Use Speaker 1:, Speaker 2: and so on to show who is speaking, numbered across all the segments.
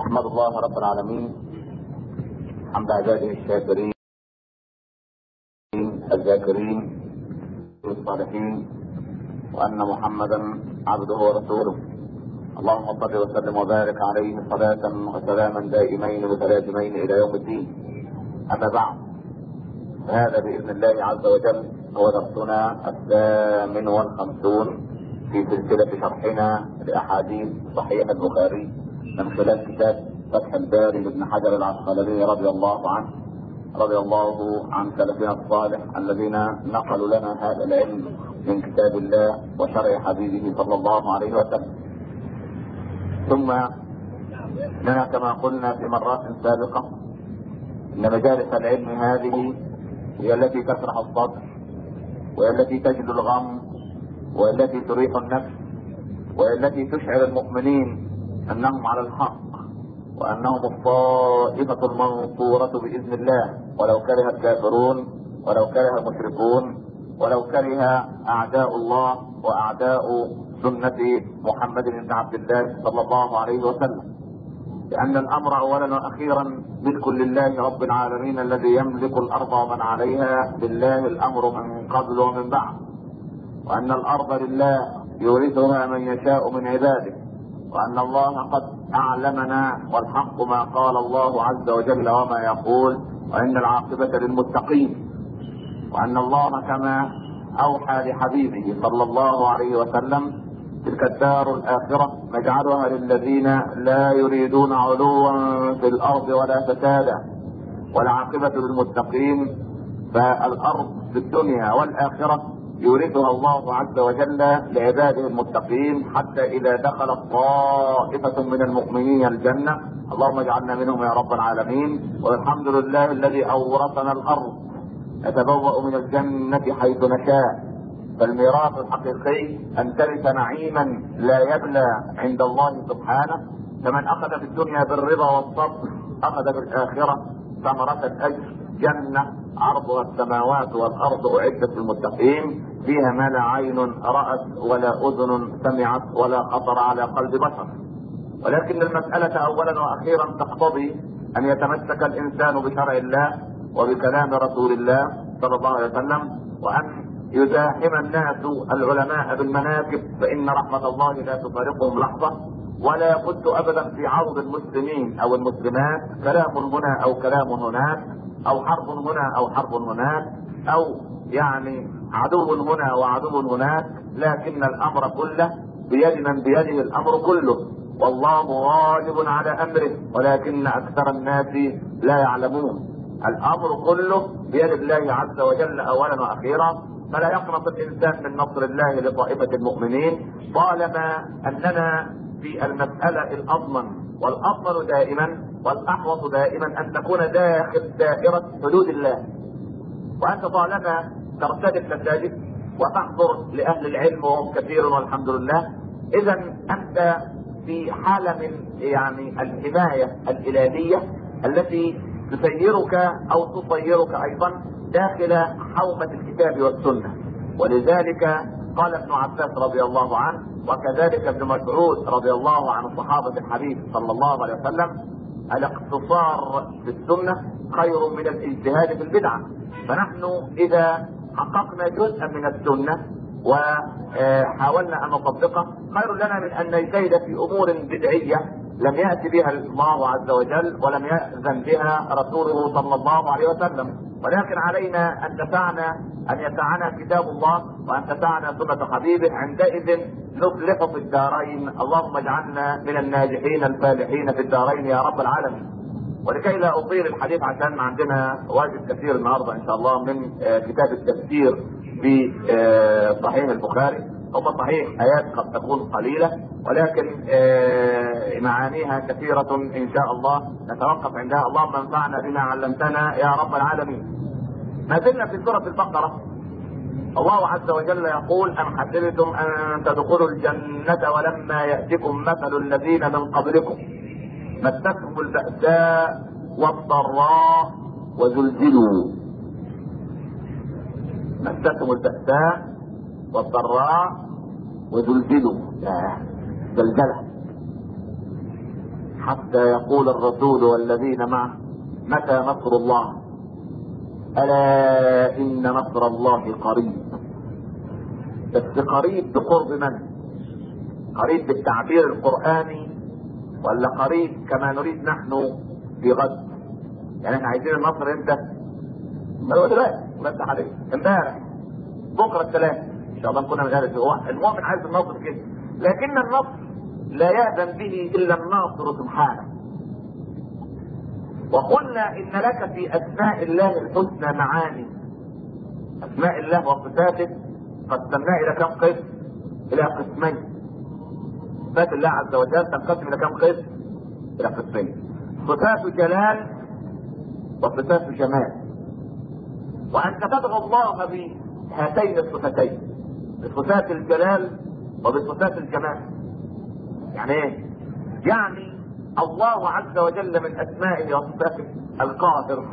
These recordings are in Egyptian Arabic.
Speaker 1: احمد الله رب العالمين حمد عباده الشاكرين الذاكرين الصالحين وان محمدا عبده ورسوله اللهم صل وسلم وبارك عليه صلاة وسلاما دائمين متلازمين الى يوم الدين اما بعد هذا باذن الله عز وجل هو درسنا الثامن والخمسون في سلسلة شرحنا لاحاديث صحيح البخاري من خلال كتاب فتح الباري لابن حجر العسقلاني رضي الله عنه رضي الله عن سلفنا الصالح الذين نقلوا لنا هذا العلم من كتاب الله وشرع حبيبه صلى الله عليه وسلم ثم لنا كما قلنا في مرات سابقة ان مجالس العلم هذه هي التي تشرح الصدر وهي التي تجد الغم وهي التي تريح النفس وهي التي تشعر المؤمنين انهم على الحق وانهم الطائفة المنصورة باذن الله ولو كره الكافرون ولو كره المشركون ولو كره اعداء الله واعداء سنة محمد بن عبد الله صلى الله عليه وسلم لان الامر اولا واخيرا ملك لله رب العالمين الذي يملك الارض ومن عليها لله الامر من قبل ومن بعد وان الارض لله يورثها من يشاء من عباده وان الله قد اعلمنا والحق ما قال الله عز وجل وما يقول وان العاقبة للمتقين وان الله كما اوحى لحبيبه صلى الله عليه وسلم تلك الدار الاخرة نجعلها للذين لا يريدون علوا في الارض ولا فسادا والعاقبة للمتقين فالارض في الدنيا والاخرة يورثها الله عز وجل لعباده المتقين حتى اذا دخلت طائفة من المؤمنين الجنة اللهم اجعلنا منهم يا رب العالمين والحمد لله الذي اورثنا الارض نتبوأ من الجنة حيث نشاء فالميراث الحقيقي ان ترث نعيما لا يبلى عند الله سبحانه فمن اخذ في الدنيا بالرضا والصبر اخذ في الاخرة ثمرة الاجر جنة عرضها السماوات والارض اعدت للمتقين فيها ما لا عين رأت ولا اذن سمعت ولا خطر على قلب بشر ولكن المسألة اولا واخيرا تقتضي ان يتمسك الانسان بشرع الله وبكلام رسول الله صلى الله عليه وسلم وان يزاحم الناس العلماء بالمناكب فان رحمة الله لا تفارقهم لحظة ولا يبد ابدا في عرض المسلمين او المسلمات كلام هنا او كلام هناك او حرب هنا او حرب هناك او يعني عدو هنا وعدو هناك لكن الامر كله بيد من بيده الامر كله والله غالب على امره ولكن اكثر الناس لا يعلمون الامر كله بيد الله عز وجل اولا واخيرا فلا يقنط الانسان من نصر الله لطائفة المؤمنين طالما اننا في المسألة الاضمن والافضل دائما والاحوط دائما ان تكون داخل دائرة حدود الله وانت طالما ترتدف مساجد وتحضر لاهل العلم وهم كثير والحمد لله اذا انت في حالة من يعني الحماية الالهية التي تسيرك او تصيرك ايضا داخل حومة الكتاب والسنة ولذلك قال ابن عباس رضي الله عنه وكذلك ابن مسعود رضي الله عن صحابة الحبيب صلى الله عليه وسلم الاقتصار في السنة خير من الاجتهاد في البدعة فنحن اذا حققنا جزءا من السنة وحاولنا ان نطبقه خير لنا من ان نجتهد في امور بدعية لم يأتي بها الله عز وجل ولم يأذن بها رسوله صلى الله عليه وسلم ولكن علينا ان تسعنا ان يسعنا كتاب الله وان تسعنا سنة حبيبه عندئذ نفلح في الدارين اللهم اجعلنا من الناجحين الفالحين في الدارين يا رب العالمين ولكي لا اطيل الحديث عشان عندنا واجب كثير النهارده ان شاء الله من كتاب التفسير في صحيح البخاري هم صحيح ايات قد تكون قليله ولكن معانيها كثيرة ان شاء الله نتوقف عندها اللهم انفعنا بما علمتنا يا رب العالمين ما زلنا في سورة البقرة الله عز وجل يقول ام حسبتم ان تدخلوا الجنة ولما يأتكم مثل الذين من قبلكم مستهم البأساء والضراء وزلزلوا مستهم البأساء والضراء وزلزلوا زلزلة حتى يقول الرسول والذين معه متى نصر الله الا ان نصر الله قريب بس قريب بقرب من قريب بالتعبير القراني ولا قريب كما نريد نحن في غد يعني احنا عايزين النصر امتى ما هو دلوقتي بس عليه امبارح بكره الثلاث ان شاء الله نكون من اهل هو المؤمن عايز النصر كده لكن النصر لا يأذن به الا الناصر سبحانه وقلنا ان لك في اسماء الله الحسنى معاني اسماء الله وصفاته قسمناها الى كم قسم الى قسمين صفات الله عز وجل تنقسم الى كم قسم الى قسمين صفات جلال وصفات جمال وانت تدعو الله بهاتين الصفتين بصفات الجلال وبصفات الجمال يعني ايه يعني الله عز وجل من اسمائه وصفاته القاهر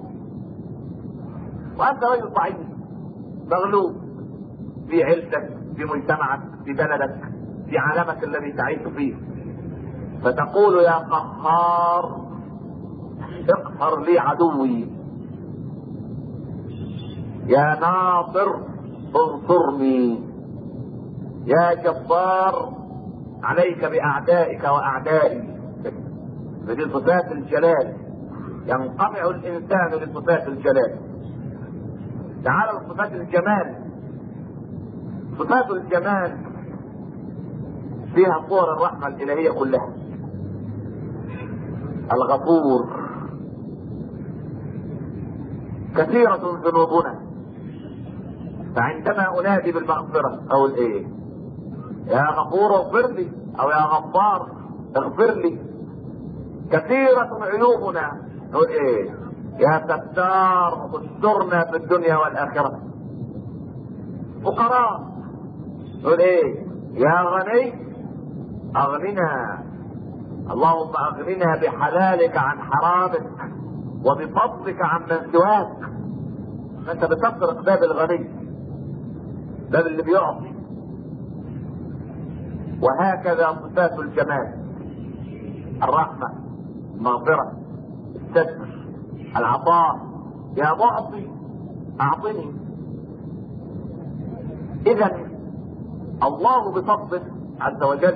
Speaker 1: وانت رجل ضعيف مغلوب في عيلتك في مجتمعك في بلدك في عالمك الذي تعيش فيه فتقول يا قهار اقهر لي عدوي يا ناصر انصرني يا جبار عليك باعدائك واعدائي فدي صفات الجلال ينقطع الانسان لصفات الجلال تعال لصفات الجمال صفات الجمال فيها صور الرحمة الإلهية كلها الغفور كثيرة ذنوبنا فعندما أنادي بالمغفرة أقول إيه؟ يا غفور اغفر لي أو يا غفار اغفر لي كثيرة عيوبنا نقول إيه؟ يا ستار استرنا في الدنيا والآخرة فقراء نقول إيه؟ يا غني اغننا اللهم اغننا بحلالك عن حرامك وبفضلك عن من سواك انت بتطرق باب الغني باب اللي بيعطي وهكذا صفات الجمال الرحمة المغفرة الستر العطاء يا معطي اعطني اذا الله بفضله عز وجل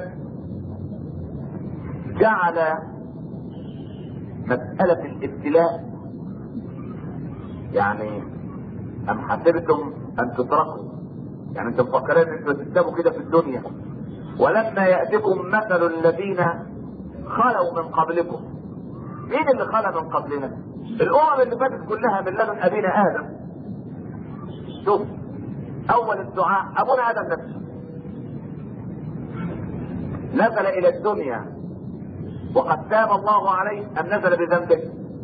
Speaker 1: جعل مسألة الابتلاء يعني أم حسبتم أن تتركوا يعني أنتم مفكرين أنتم تكتبوا كده في الدنيا ولما يأتكم مثل الذين خلوا من قبلكم مين اللي خلى من قبلنا؟ الأمم اللي فاتت كلها من لدن أبينا آدم شوف أول الدعاء أبونا آدم نفسه نزل إلى الدنيا وقد تاب الله عليه أم نزل بذنبه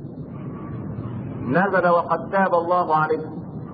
Speaker 1: نزل وقد تاب الله عليه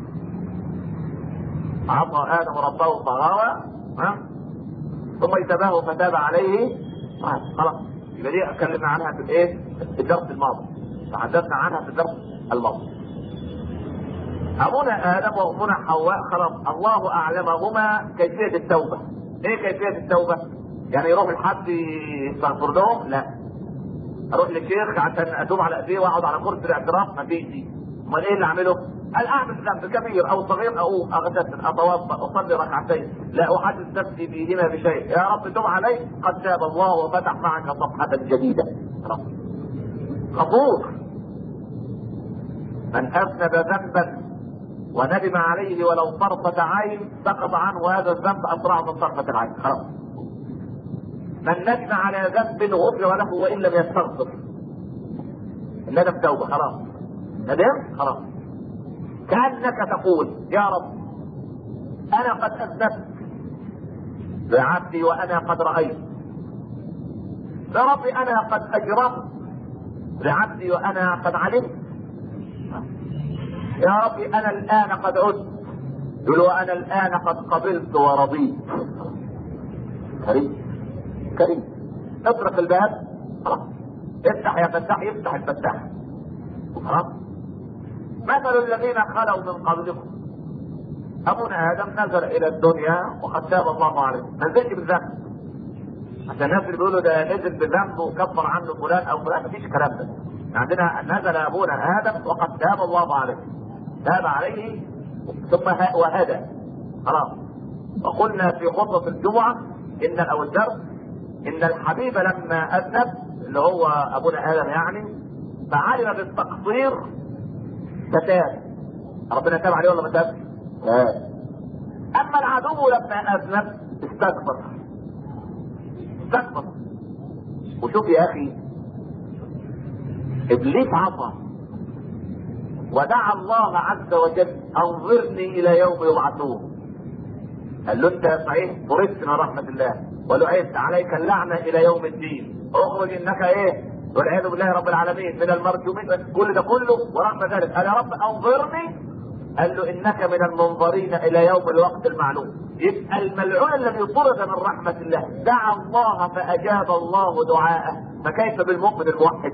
Speaker 1: عصى آدم ربه فغوى ها ثم اجتباه فتاب عليه خلاص يبقى دي اتكلمنا عنها في الايه؟ في الدرس الماضي تحدثنا عنها في الدرس الماضي ابونا ادم وامنا حواء خلاص الله اعلمهما كيفيه التوبه ايه كيفيه التوبه؟ يعني يروح لحد يستغفر لهم؟ لا اروح لشيخ عشان اتوب على ايديه واقعد على كرسي الاعتراف ما فيش دي امال ايه اللي اعمله؟ قال اعمل ذنب كبير او صغير اقوم اغتسل اتوضا اصلي ركعتين لا احدث نفسي فيهما بشيء يا رب تب علي قد تاب الله وفتح معك صفحه جديده خلاص غفور من اذنب ذنبا وندم عليه ولو طرفة عين سقط عنه هذا الذنب اسرع من طرفة العين خلاص من ندم على ذنب غفر له وان لم يستغفر الندم توبه خلاص ندم خلاص كانك تقول يا رب انا قد اذنبت بعبدي وانا قد رايت يا رب انا قد اجرمت لعبدي وانا قد علمت يا رب انا الان قد عدت يقول وانا الان قد قبلت ورضيت كريم كريم اطرق الباب خلاص افتح يا فتاح يفتح الفتاح خلاص مثل الذين خلوا من قبلكم ابونا ادم نزل الى الدنيا وقد تاب الله عليه ما نزلش بالذنب عشان الناس اللي بيقولوا ده نزل بذنبه وكفر عنه فلان او فلان مفيش الكلام ده عندنا نزل ابونا ادم وقد تاب الله عليه تاب عليه ثم ه- وهدى خلاص وقلنا في خطبه الجمعه ان او الدرس ان الحبيب لما اذنب اللي هو ابونا ادم يعني فعلم بالتقصير فتاب ربنا تاب عليه ولا ما تاب؟ تاب اما العدو لما اذنب استكبر استكبر وشوف يا اخي ابليس عصى ودعا الله عز وجل انظرني الى يوم يبعثون قال له انت صحيح فرست من رحمه الله ولعنت عليك اللعنه الى يوم الدين اخرج انك ايه والعياذ بالله رب العالمين من المرجومين كل ده كله ورغم ذلك قال يا رب انظرني قال له انك من المنظرين الى يوم الوقت المعلوم يبقى الملعون الذي طرد من رحمه الله دعا الله فاجاب الله دعاءه فكيف بالمؤمن الموحد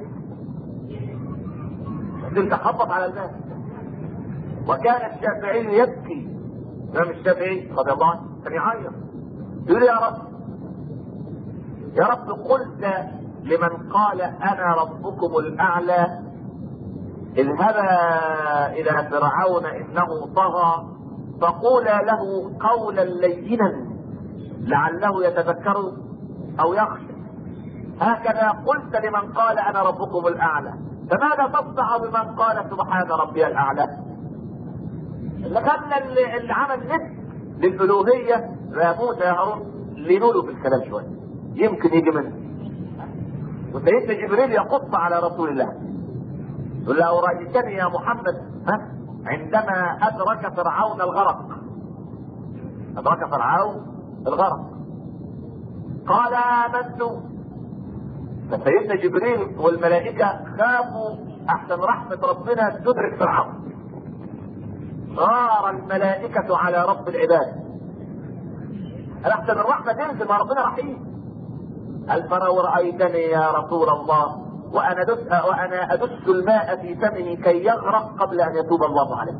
Speaker 1: انت خبط على الباب وكان الشافعي يبكي الامام الشافعي رضي الله عنه كان يعيط يقول يا رب يا رب قلت لمن قال انا ربكم الاعلى اذهبا الى فرعون انه طغى فقولا له قولا لينا لعله يتذكر او يخشى هكذا قلت لمن قال انا ربكم الاعلى فماذا تصنع بمن قال سبحان ربي الاعلى اللي خلى اللي, اللي عمل نسب للالوهيه يا موسى يا هارون لينوا في الكلام شويه يمكن يجي منه وسيدنا جبريل يقص على رسول الله يقول له رايتني يا محمد ها عندما ادرك فرعون الغرق ادرك فرعون الغرق قال امنت فسيدنا جبريل والملائكه خافوا احسن رحمه ربنا تدرك فرعون غار الملائكة على رب العباد أحسن الرحمة تنزل ما ربنا رحيم قال فلو رأيتني يا رسول الله وأنا دس وأنا أدس الماء في فمه كي يغرق قبل أن يتوب الله عليه.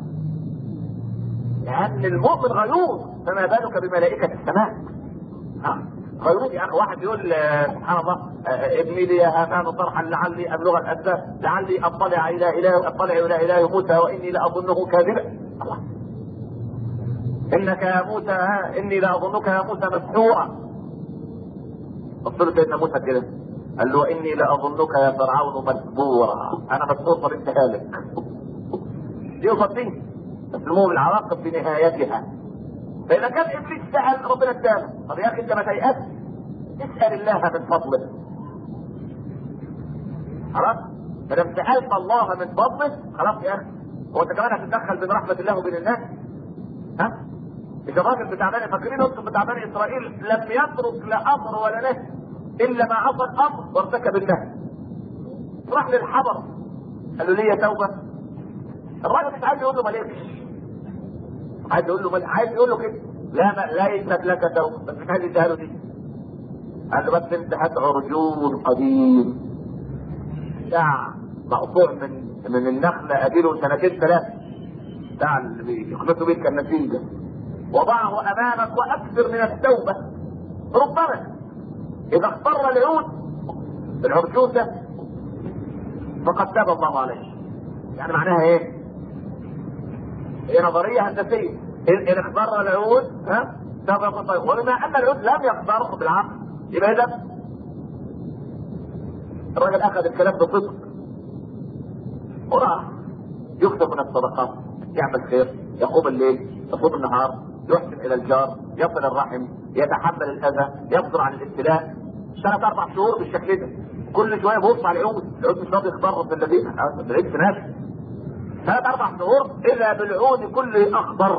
Speaker 1: لأن المؤمن غيور فما بالك بملائكة السماء. ها غيور يا أخي واحد يقول آه، سبحان الله آه، ابني لي يا هامان طرحا لعلي أبلغ الأسباب لعلي أطلع إلى إله أطلع إلى إله موسى وإني لأظنه كاذبا. الله انك يا موسى ها اني لاظنك يا موسى مسحورا بص سيدنا موسى كده قال له اني لاظنك يا فرعون مسبورا انا مسحور طب انت هالك دي وصفين بس المهم العواقب في نهايتها فاذا كان ابليس سال ربنا اداله طب يا اخي انت ما تيأس اسال الله من فضله خلاص ما دام سالت الله من فضله خلاص يا اخي هو انت كمان هتتدخل بين رحمه الله وبين الناس ها مش الراجل بتاع بني فاكرين انتم بتاع بني اسرائيل لم يترك لا امر ولا نهي الا ما عصى الامر وارتكب النهي راح للحضر قال له ليه توبه الراجل مش عايز يقول له مالكش عايز يقول له مالك عايز يقول له كده لا ما ليست لك توبه بس مش عايز يديها له دي قال له بس انت هات عرجون قديم بتاع مقطوع من من النخله اديله سنتين ثلاثه بتاع اللي بيخلطوا بيه الكناسين ده وضعه امامك واكثر من التوبه ربما اذا اختر العود العرجون ده فقد تاب الله عليه يعني معناها ايه؟ هي نظريه هندسيه ان إن اختر العود ها تاب الله طيب وبما ان العود لم يختره بالعقل يبقى اذا الراجل اخذ الكلام بصدق وراح يكتب من الصدقات يعمل خير يقوم الليل يصوم النهار يحسن الى الجار يصل الرحم يتحمل الاذى يصبر عن الابتلاء ثلاث اربع شهور بالشكل ده كل شويه بيبص على العود العود مش راضي يخضر في الذين بعيد في نفسه ثلاث اربع شهور اذا بالعود كله اخضر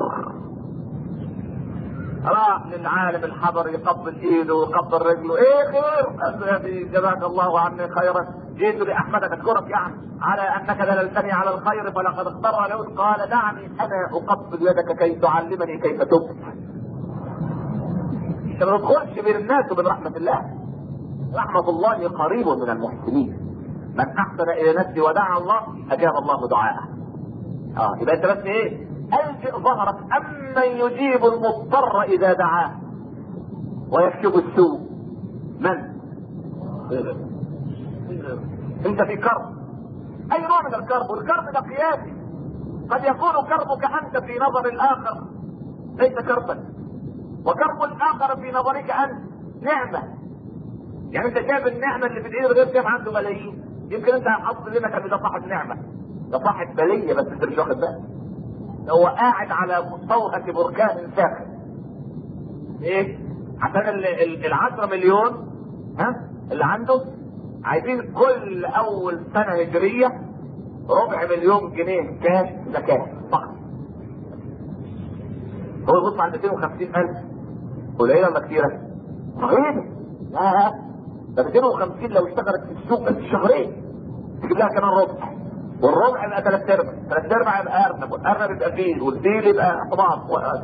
Speaker 1: راح للعالم الحضر يقبل ايده ويقبل رجله ايه خير قال له يا ابي جزاك الله عني خيرا جئت لاحمدك اشكرك يعني على انك دللتني على الخير فلقد اختار له قال دعني انا اقبل يدك كي تعلمني كيف تبت انت ما تدخلش بين الناس وبين رحمه الله رحمه الله قريب من المحسنين من احسن الى نفسه ودعا الله اجاب الله دعاءه اه يبقى انت بس ايه الجئ ظهرك امن يجيب المضطر اذا دعاه ويكشف السوء من؟ انت في كرب اي نوع من الكرب والكرب ده قياسي قد يكون كربك انت في نظر الاخر ليس كربا وكرب الاخر في نظرك انت نعمه يعني انت شايف النعمه اللي في الايد غير شايف عنده ملايين يمكن انت حاطط لنا كان ده صاحب نعمه ده صاحب بليه بس انت مش واخد بالك هو قاعد على صوهة بركان ساخن ايه عشان العشرة مليون ها اللي عنده عايزين كل اول سنة هجرية ربع مليون جنيه كاش زكاة فقط هو يبص على 250 الف قليلة ولا كتيرة؟ رهيبة لا ده 250 لو اشتغلت في السوق بس شهرين تجيب لها كمان ربع والربع يبقى ثلاث ارباع ثلاث ارباع يبقى ارنب والارنب يبقى فيل والفيل يبقى حمار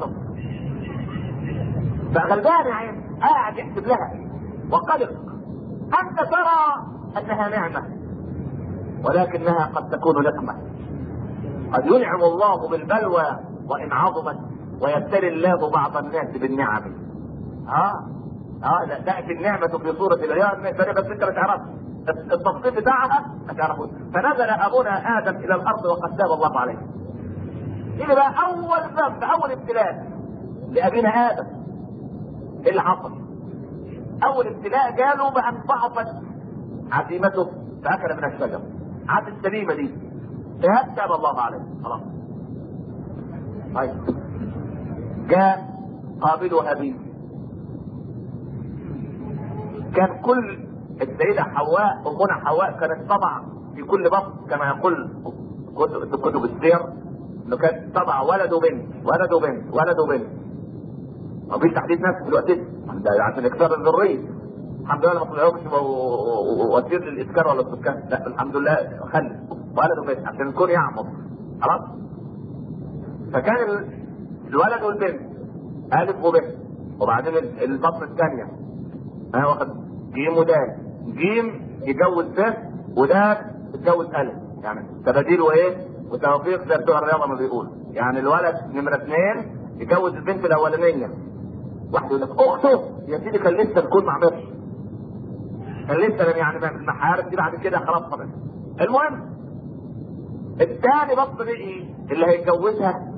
Speaker 1: فغلبان يا عين قاعد يحسب لها وقلق انت ترى انها نعمه ولكنها قد تكون نقمه قد ينعم الله بالبلوى وان عظمت ويبتلي الله بعض الناس بالنعم اه اه لا تاتي النعمه في صوره العيال بس انت ما تعرفش التفصيل بتاعها ما تعرفوش فنزل ابونا ادم الى الارض وقد تاب الله عليه اللي بقى اول ذنب اول ابتلاء لابينا ادم ايه اللي حصل؟ اول ابتلاء جاله بان ضعفت عزيمته فاكل من الشجر عاد السليمه دي تاب تاب الله عليه خلاص طيب جاء قابل ابيه كان كل السيدة حواء أمنا حواء كانت تضع في كل بطن كما يقول كتب كتب السير انه كانت تضع ولد وبنت ولد وبنت ولد وبنت مفيش تحديد نفس في الوقت ده عشان اكثار الذريه الحمد لله ما طلعوش وسيله للاسكان ولا السكان لا الحمد لله خلي ولد وبنت عشان الكون يعمر خلاص فكان الولد والبنت الف وبنت وبعدين البطن الثانيه ها واخد جيم ودال جيم يجوز ب ودال يتجوز الف يعني تباديل وايه وتوفيق زي بتوع الرياضه ما بيقول يعني الولد نمره اثنين يجوز البنت الاولانيه واحد يقول لك اخته يا سيدي كان لسه الكون ما عملش كان لسه يعني المحارب دي بعد كده خلاص طبعا المهم الثاني بطل ايه اللي هيتجوزها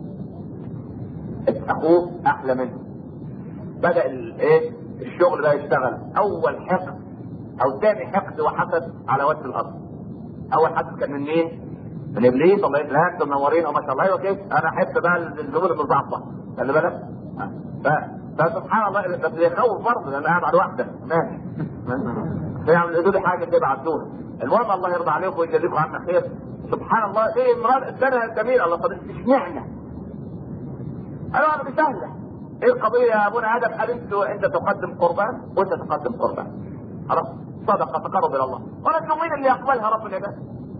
Speaker 1: اخوه احلى منه بدا الايه الشغل بقى يشتغل اول حقد او ثاني حقد وحسد على وجه الارض اول حسد كان من مين؟ من ابليس الله يسلمك انتم منورين وما شاء الله ايوه كيف انا احب بقى الزبون المضاعفه خلي بالك ف... فسبحان الله بس يخوف برضه لان قاعد على واحده ماشي فيعملوا لي حاجه كده عدوها المهم الله يرضى عليكم ويجازيكم عنا خير سبحان الله ايه امراه السنه جميله الله طب اشمعنى؟ انا انا سهله ايه القضيه يا ابونا ادم قال انت انت تقدم قربان وانت تقدم قربان خلاص صدقه تقرب الى الله ولكن مين اللي يقبلها رب العباد؟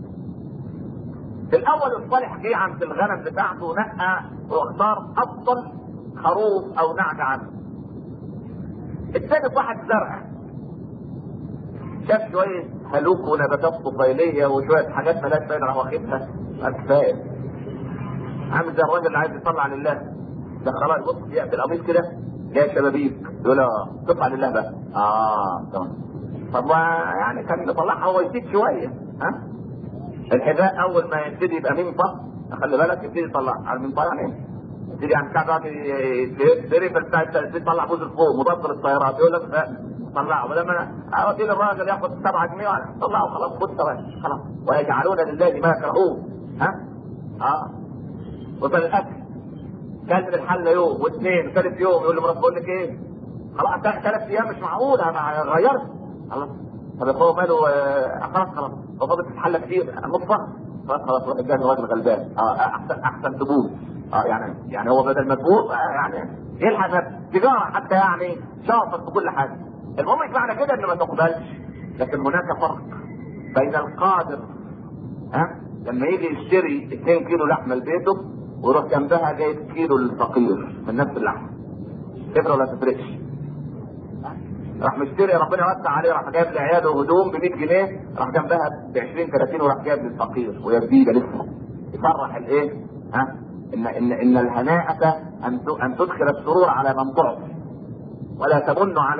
Speaker 1: الاول الصالح جه عند الغنم بتاعته نقى واختار افضل خروف او نعجه عنه الثاني صاحب زرع شاف شويه هلوك ونباتات طفيليه وشويه حاجات ملاش فايده راح واخدها كفايه عامل زي الراجل اللي عايز يطلع لله ده خلاص بص يقفل القميص كده جاي شبابيك يقول اه طلع لله بقى اه تمام طب يعني كان يطلعها هو يزيد شويه ها الحذاء اول ما يبتدي يبقى منطق خلي بالك يبتدي يطلع على المنطقه يعني يبتدي يعني بتاع ده الدريفر بتاع يطلع بوز فوق مضاد الطيارات يقول لك طلعه بدل ما انا اودي الراجل ياخد 7 جنيه طلعه خلاص خد خلاص ويجعلون لله ما يكرهون ها اه وصل الاكل كان من الحله يوم واثنين وثالث يوم يقول لمراته بقول لك ايه خلاص ثلاث ايام مش معقول انا غيرت خلاص طب هو ماله خلاص خلاص هو فاضل تتحلى كتير نصها خلاص خلاص روح الجانب راجل غلبان اه احسن احسن تبوظ اه يعني يعني هو بدل ما تبوظ يعني يلحق تجاره حتى يعني شاطر في كل حاجه المهم مش معنى كده ان ما تقبلش لكن هناك فرق بين القادر ها لما يجي يشتري 2 كيلو لحمه لبيته ويروح جنبها جايب كيلو للفقير من نفس اللحمه تفرق ولا تفرقش راح مشتري ربنا وسع عليه راح جايب لعياله هدوم ب 100 جنيه راح جنبها ب 20 30 وراح جايب للفقير وهي جديده لسه يفرح الايه؟ ها؟ ان ان ان الهناءة ان ان تدخل السرور على من ضعف ولا تمن عليه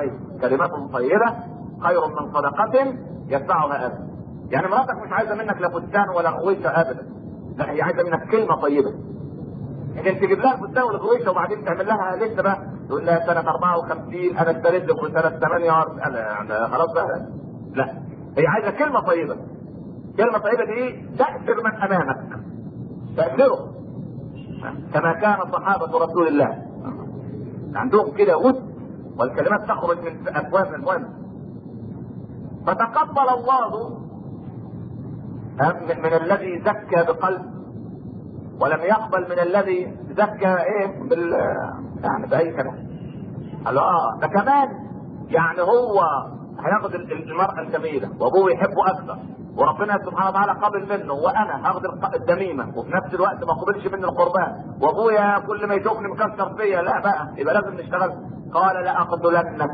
Speaker 1: كلمة طيبة خير من صدقة يتبعها أذى يعني مراتك مش عايزة منك لا فستان ولا غويشة أبدا لا هي عايزة منك كلمة طيبة لكن تجيب لها الفستان والغويشة وبعدين تعمل لها لسه بقى تقول لها سنة 54 أنا اشتريت لكم سنة 48 أنا أنا خلاص بقى لا هي عايزة كلمة طيبة كلمة طيبة دي تأثر من أمامك تأثره كما كان صحابة رسول الله عندهم كده ود والكلمات تخرج من أفواه الأفواه فتقبل الله من, من الذي زكى بقلب ولم يقبل من الذي زكى ايه بال يعني باي كلام قال له اه ده كمان يعني هو هياخد المرأة الجميلة وابوه يحبه اكثر وربنا سبحانه وتعالى قبل منه وانا هاخد الدميمة وفي نفس الوقت ما قبلش مني القربان وابويا كل ما يشوفني مكسر فيا لا بقى يبقى لازم نشتغل قال لاقتلنك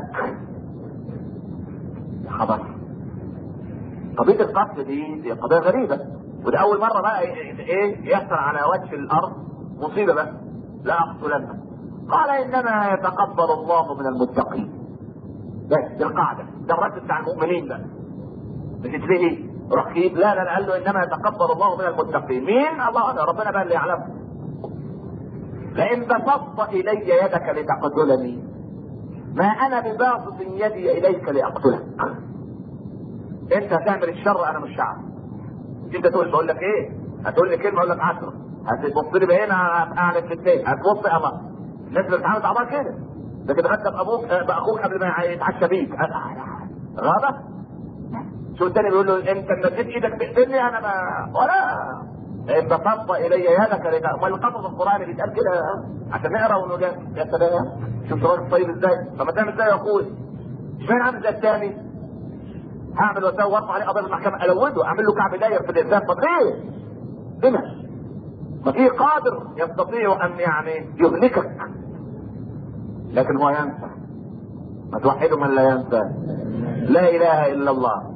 Speaker 1: يا خبر قضية القتل دي دي قضية غريبة وده أول مرة بقى إيه يحصل على وجه الأرض مصيبة بقى لا أقتلنك قال إنما يتقبل الله من المتقين بس دي القاعدة ده الرد بتاع المؤمنين بقى مش تلاقي رقيب لا لا قال له إنما يتقبل الله من المتقين مين الله أنا ربنا بقى اللي يعلمه لئن بسطت إلي يدك لتقتلني ما أنا بباسط يدي إليك لأقتلك انت هتعمل الشر انا مش هعمل انت تقول بقول لك ايه هتقول لي كلمه اقول لك 10 هتبص لي بقى هنا اعلن في التاني هتبص اما الناس اللي بتتعامل مع بعض كده ده كده غدك ابوك باخوك قبل ما يتعشى بيك غابه شو التاني بيقول له انت مديت ايدك تقتلني انا ما ولا ان بسطت الي يدك لك والقصص القراني بيتقال كده عشان نقرا ونقول يا سلام شوف راجل طيب ازاي فما تعمل ازاي يا اخوي اشمعنى عامل زي الثاني هعمل واسوي وارفع عليه قضيه المحكمه الوده اعمل له كعب داير في الانسان طب ليه؟ لما؟ ما في قادر يستطيع ان يعني يهلكك لكن هو ينسى ما توحدوا من لا ينسى لا اله الا الله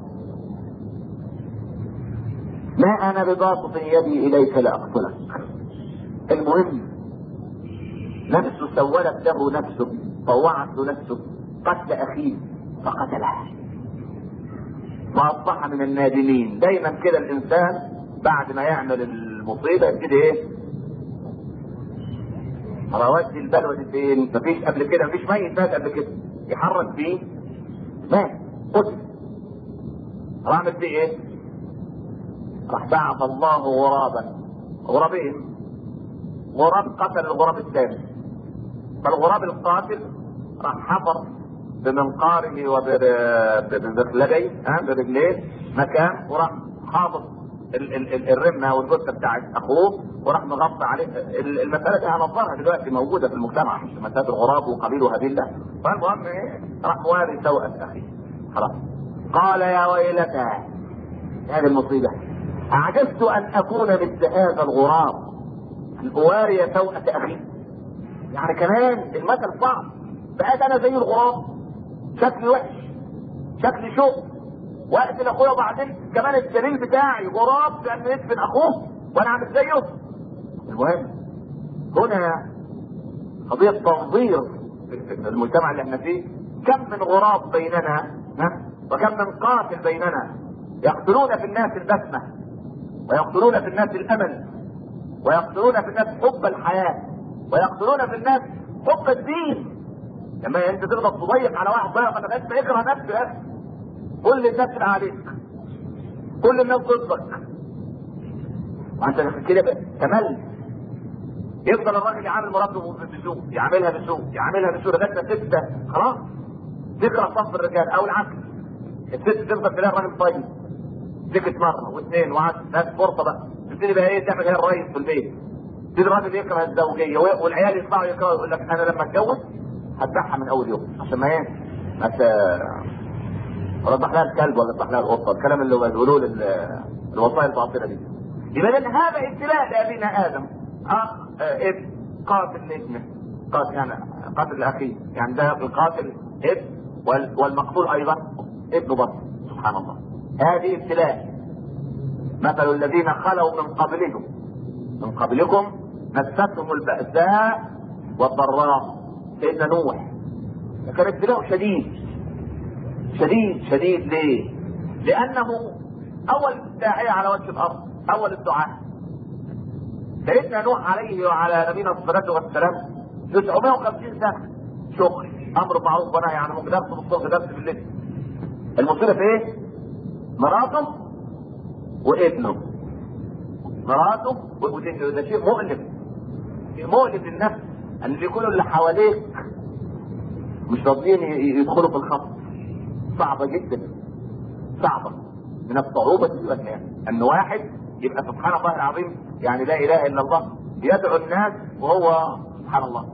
Speaker 1: ما انا بباسط يدي اليك لاقتلك المهم نفسه سولت له نفسه طوعت له نفسه قتل اخيه فقتله واصبح من النادمين دايما كده الانسان بعد ما يعمل المصيبه يبتدي ايه رواد البلوه دي فين مفيش قبل كده مفيش ميت مات قبل كده يحرك فيه مات قتل راح عمل فيه ايه راح بعث الله غرابا غرابين غراب قتل الغراب الثاني فالغراب القاتل راح حفر بمنقاره وبرجليه ها برجليه مكان وراح حاطط الرمه والجثه بتاعت اخوه وراح مغطى عليه المساله دي هنظرها دلوقتي موجوده في المجتمع مش مساله الغراب وقبيل وهابيل لا فالمهم ايه راح مواري سوءة اخيه خلاص قال يا ويلتى هذه المصيبه اعجزت ان اكون مثل هذا الغراب ان اواري سوءة اخي يعني كمان المثل صعب بقيت انا زي الغراب شكلي وحش شكلي شوق واقتل اخويا وبعدين كمان الدليل بتاعي غراب لان يدفن اخوه وانا عامل زيه المهم هنا قضية تنظير في المجتمع اللي احنا فيه كم من غراب بيننا ها وكم من قاتل بيننا يقتلون في الناس البسمة ويقتلون في الناس الامل ويقتلون في الناس حب الحياة ويقتلون في الناس حب الدين لما انت تغلط تضيق على واحد ضيق ما تبقاش اكره نفسه يا اخي كل الناس عليك كل الناس ضدك وانت كده تمل يفضل الراجل يعامل مراته بسوء يعاملها بسوء يعاملها بسوء لغايه ما تبدا خلاص تكره صف الرجال او العكس الست تفضل تلاقي الراجل طيب سكت مره واثنين وعاد ناس فرصه بقى تبتدي بقى ايه تعمل هي الرئيس في البيت تبتدي الراجل يكره الزوجيه والعيال يطلعوا يكرهوا يقول لك انا لما اتجوز هتبعها من اول يوم عشان ما ايه ما ولا اذبح لها الكلب ولا اذبح لها القطه الكلام اللي بيقولوه الوصايا الباطله دي يبقى لان هذا ابتلاء لابينا ادم اخ ابن قاتل لابنه قاتل يعني قاتل لاخيه يعني ده القاتل ابن والمقتول ايضا ابن برضه سبحان الله هذه ابتلاء مثل الذين خلوا من قبلكم من قبلكم مستهم البأساء والضراء سيدنا نوح كان ابتلاء شديد شديد شديد ليه؟ لانه اول داعيه على وجه الارض اول الدعاء سيدنا نوح عليه وعلى نبينا الصلاه والسلام 950 سنه شغل امر معروف ونهي عن المنكر درس بالصبح درس بالليل المصيبه في ايه؟ مراته وابنه مراته وابنه ده شيء مؤلم مؤلم للنفس ان يكونوا اللي حواليك مش راضيين يدخلوا في الخط صعبه جدا صعبه من الصعوبه والنعم ان واحد يبقى سبحان الله العظيم يعني لا اله الا الله يدعو الناس وهو سبحان الله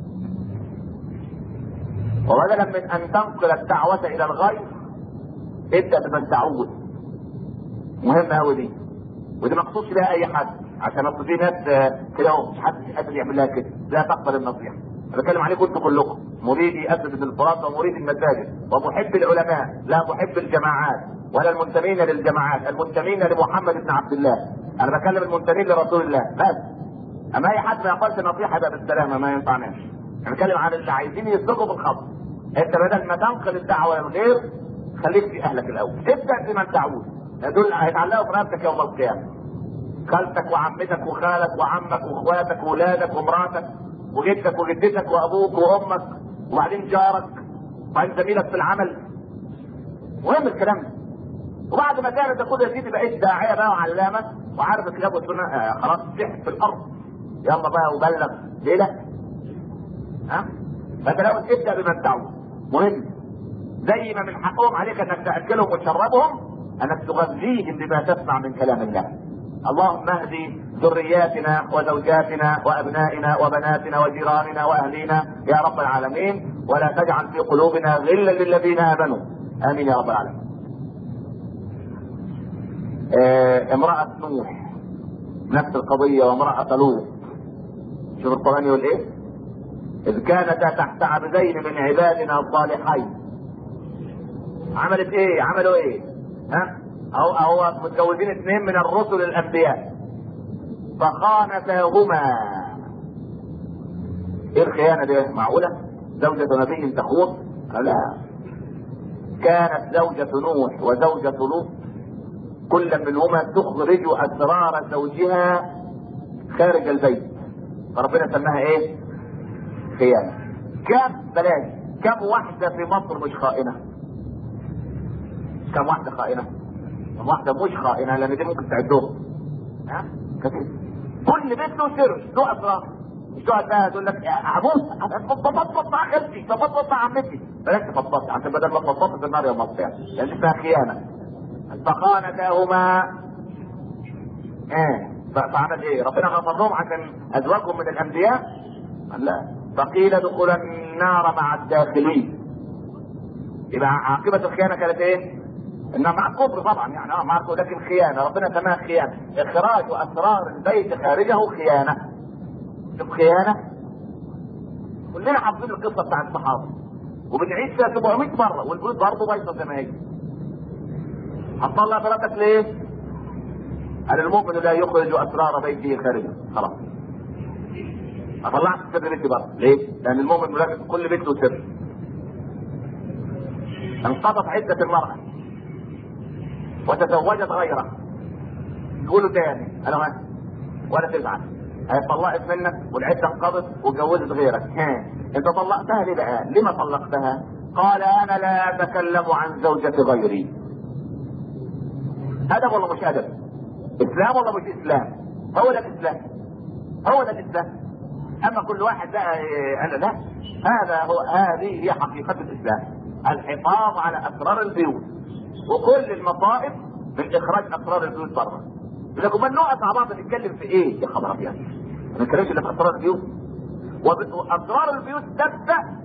Speaker 1: وبدلا من ان تنقل الدعوه الى الغير ابدا بمن تعود مهمه قوي دي ودي ما اقصدش بها اي حد عشان اصل في ناس كده اهو مش حد قادر يعمل لها كده لا تقبل النصيحه انا بتكلم عليكم انتم كلكم مريدي اسد الفرات ومريد المساجد ومحب العلماء لا محب الجماعات ولا المنتمين للجماعات المنتمين لمحمد بن عبد الله انا بكلم المنتمين لرسول الله بس اما اي حد ما يقبلش نصيحه يبقى بالسلامه ما ينفعناش انا بتكلم عن اللي عايزين يسلكوا بالخط انت بدل ما تنقل الدعوه للغير خليك في اهلك الاول ابدا بمن تعود دول هيتعلقوا في رقبتك يوم القيامه خالتك وعمتك وخالك وعمك واخواتك واولادك ومراتك وجدك وجدتك وابوك وامك وبعدين جارك وبعدين زميلك في العمل مهم الكلام ده وبعد ما كانت تقول يا سيدي بقيت داعيه بقى وعلامه وعارف الكتاب والسنه آه خلاص تحت في الارض يلا بقى وبلغ ليه لا؟ ها؟ فانت لو تبدا بمن تعود مهم زي ما من حقهم عليك انك تاكلهم وتشربهم انك تغذيهم بما تسمع من كلام الله اللهم اهدي ذرياتنا وزوجاتنا وابنائنا وبناتنا وجيراننا واهلينا يا رب العالمين ولا تجعل في قلوبنا غلا للذين امنوا امين يا رب العالمين آه امرأة نوح نفس القضية وامرأة لوط شوف القرآن يقول ايه إذ كانتا تحت عبدين من عبادنا الصالحين عملت ايه عملوا ايه ها او او متجوزين اثنين من الرسل الانبياء فخانتاهما ايه الخيانه دي معقوله زوجة نبي تخون لا كانت زوجة نوح وزوجة لوط كل منهما تخرج اسرار زوجها خارج البيت فربنا سماها ايه خيانة كم بلاش كم واحدة في مصر مش خائنة كم واحدة خائنة كم واحدة مش خائنة لان دي ممكن تعدهم ها كتير كل بيت له سر له اسرار مش تقعد بقى تقول لك ابوس تفضفض مع خالتي تفضفض مع عمتي بلاش تفضفض عشان بدل ما تفضفض في النار يوم القيامة لان اسمها خيانة فخانتاهما ايه فعمل ايه؟ ربنا غفر لهم عشان ازواجهم من الانبياء؟ لا فقيل ادخل النار مع الداخلين يبقى عاقبة الخيانة كانت ايه؟ انها مع الكفر طبعا يعني اه مع الكفر لكن خيانة ربنا سماها خيانة اخراج اسرار البيت خارجه خيانة شوف خيانة كلنا حافظين القصة بتاعت الصحابة وبنعيد فيها 700 مرة والبيوت برضه بايظة زي ما هي هتطلع بلدك ليه؟ قال المؤمن لا يخرج اسرار بيته خارجه خلاص اطلعت سر بيتي بره ليه؟ لان المؤمن ملاك كل بيت له سر انقضت عدة المرأة وتزوجت غيره تقولوا تاني انا ما ولا تزعل هي طلقت منك والعدة انقضت واتجوزت غيرك ها انت طلقتها ليه بقى؟ لما طلقتها؟ قال انا لا اتكلم عن زوجة غيري ادب ولا مش ادب؟ اسلام ولا مش اسلام؟ هو ده الاسلام هو ده الاسلام اما كل واحد بقى انا لا هذا هو هذه هي حقيقة الاسلام الحفاظ على اسرار البيوت وكل المصائب من اخراج اسرار البيوت بره لكن ما نقعد مع بعض نتكلم في ايه يا خبر ابيض ما نتكلمش الا في اسرار البيوت واسرار البيوت تبدا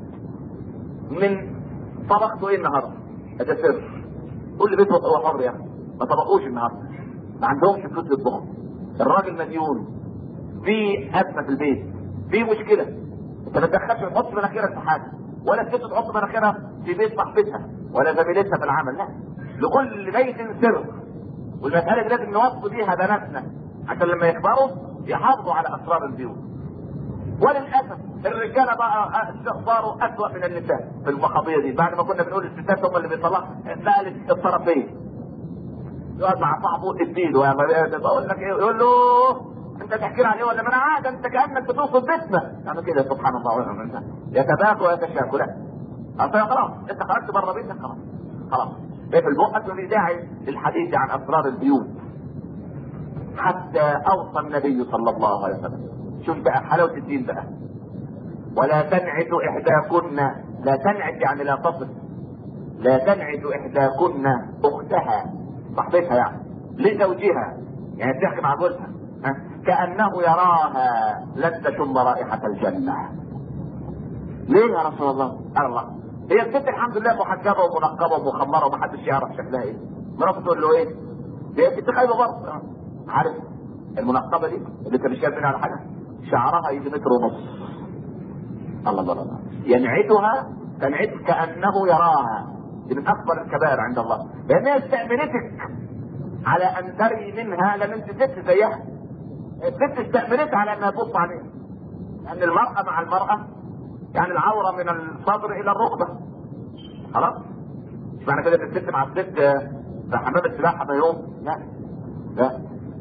Speaker 1: من طبخته ايه النهارده ده سر كل بيت هو حر يا اخي ما طبخوش النهارده ما عندهمش فلوس يطبخوا الراجل مديون في ازمه في البيت في مشكله انت ما تدخلش تحط مناخيرك في حاجه ولا الست تحط مناخيرها في بيت صاحبتها ولا زميلتها في العمل لا لكل بيت سر والمساله دي لازم نوصي بيها بناتنا عشان لما يكبروا يحافظوا على اسرار البيوت وللاسف الرجاله بقى صاروا اسوء من النساء في القضيه دي بعد ما كنا بنقول الستات هم اللي بيطلعوا بقى الطرفين يقعد مع صاحبه اديله يا بقول لك ايه يقول له انت تحكي عليه ولا ما انا عاد انت كانك بتوصف بيتنا يعني كده سبحان الله يتباكوا ويتشاكوا لا اصل خلاص انت خرجت بره بيتك خلاص خلاص ايه في البقعه ما في داعي للحديث عن اسرار البيوت حتى اوصى النبي صلى الله عليه وسلم شوف بقى حلاوه الدين بقى ولا تنعت احداكن لا تنعت يعني لا تصف لا تنعت احداكن اختها صاحبتها يعني لزوجها يعني بتحكي مع جوزها كانه يراها لن تشم رائحه الجنه ليه يا رسول الله؟ قال الله هي الست الحمد لله محجبه ومنقبه ومخمره ومحدش يعرف شكلها ايه مراته تقول له ايه؟ هي ست خايبه برضه عارف المنقبه دي اللي انت مش شايف منها على حاجه شعرها يجي متر ونص الله الله الله ينعتها تنعت كانه يراها دي من اكبر الكبائر عند الله لانها استأمنتك على ان تري منها لان انت ست زيها الست استأمنتها على انها تبص عليها لان المرأة مع المرأة يعني العورة من الصدر الى الركبة خلاص مش معنى كده ان الست مع الست في حمام السباحة في يوم لا لا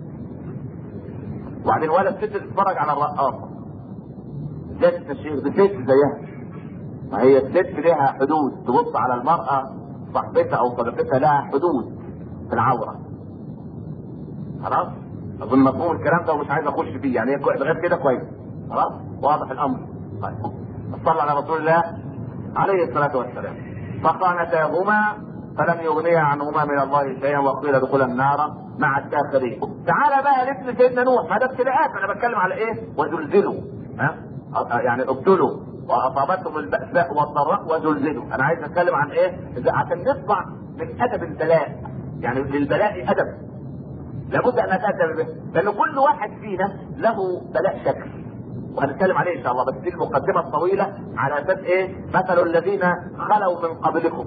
Speaker 1: وبعدين ولا الست تتفرج على الرقاصة لا الشيخ دي ست زيها ما هي الست لها حدود تبص على المرأة صاحبتها او صديقتها لها حدود في العورة خلاص اظن مفهوم الكلام ده ومش عايز اخش فيه يعني لغايه كده كويس خلاص واضح الامر طيب صلى على رسول الله عليه الصلاه والسلام فخانتاهما فلم يغنيا عنهما من الله شيئا وقيل ادخلا النار مع الداخلين تعال بقى لابن سيدنا نوح ما ده ابتلاءات انا بتكلم على ايه وزلزلوا ها يعني ابتلوا واصابتهم البأساء والضراء وزلزلوا انا عايز اتكلم عن ايه عشان نطلع من ادب البلاء يعني للبلاء ادب لابد ان نتادب به لان كل واحد فينا له بلاء شكل وهنتكلم عليه ان شاء الله بس دي المقدمه الطويله على اساس ايه مثل الذين خلوا من قبلكم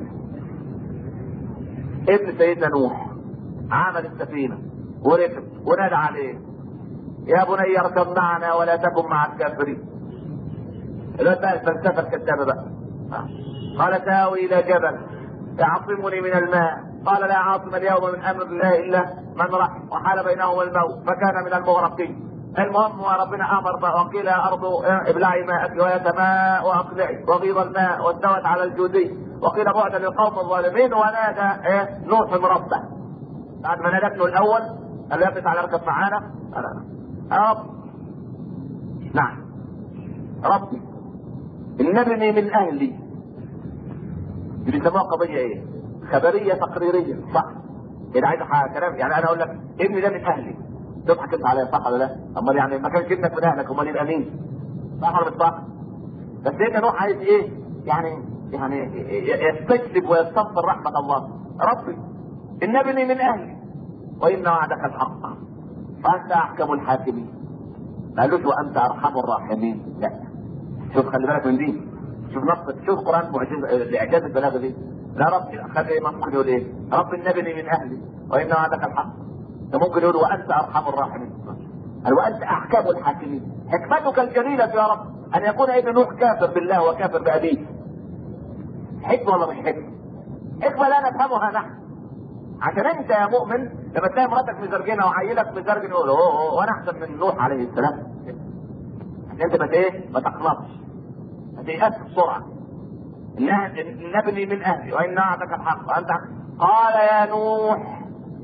Speaker 1: ابن سيدنا نوح عمل السفينه وركب ونادى عليه يا بني اركب معنا ولا تكن مع الكافرين الواد بقى الفلسفه الكذابه بقى قال ساوي الى جبل يعصمني من الماء قال لا عاصم اليوم من امر الله الا من رحم وحال بينهما الموت فكان من المغرقين المهم وربنا امر وقيل يا ارض ابلعي ماءك ويا سماء واقلعي وغيض الماء واستوت على الجودي وقيل بعدا للقوم الظالمين ونادى إيه نوح ربه بعد ما نادى ابنه الاول قال له يا على اركب معانا قال يا رب نعم ربي ان ابني من اهلي دي بيسموها قضيه ايه؟ خبريه تقريريه صح؟ كده عايز كلام يعني انا اقول لك ابني ده من اهلي تضحك انت عليا صح ولا لا؟ امال يعني ما كانش ابنك من اهلك امال يبقى مين؟ صح ولا مش صح؟ بس سيدنا نوح عايز ايه؟ يعني يعني يستجلب ويستغفر رحمه الله ربي ان ابني من اهلي وان وعدك الحق وانت احكم الحاكمين ما قالوش وانت ارحم الراحمين لا شوف خلي بالك من دي شوف نص شوف القران معجزه لاعجاز البلاغه دي لا رب خلي ممكن يقول ايه؟ رب النبي من اهلي وان وعدك الحق ده ممكن يقول وانت ارحم الراحمين قال وانت احكام الحاكمين حكمتك الجليله يا رب ان يكون ابن نوح كافر بالله وكافر بابيه حكمه ولا مش حكمه؟ حكمه لا نفهمها نحن عشان انت يا مؤمن لما تلاقي مراتك مزرجنه وعيلك مزرجن يقول اوه وانا احسن من نوح عليه السلام عشان انت ما ايه ما تقلقش ما تيأس بسرعه ان ابني من اهلي وان وعدك الحق وانت قال يا نوح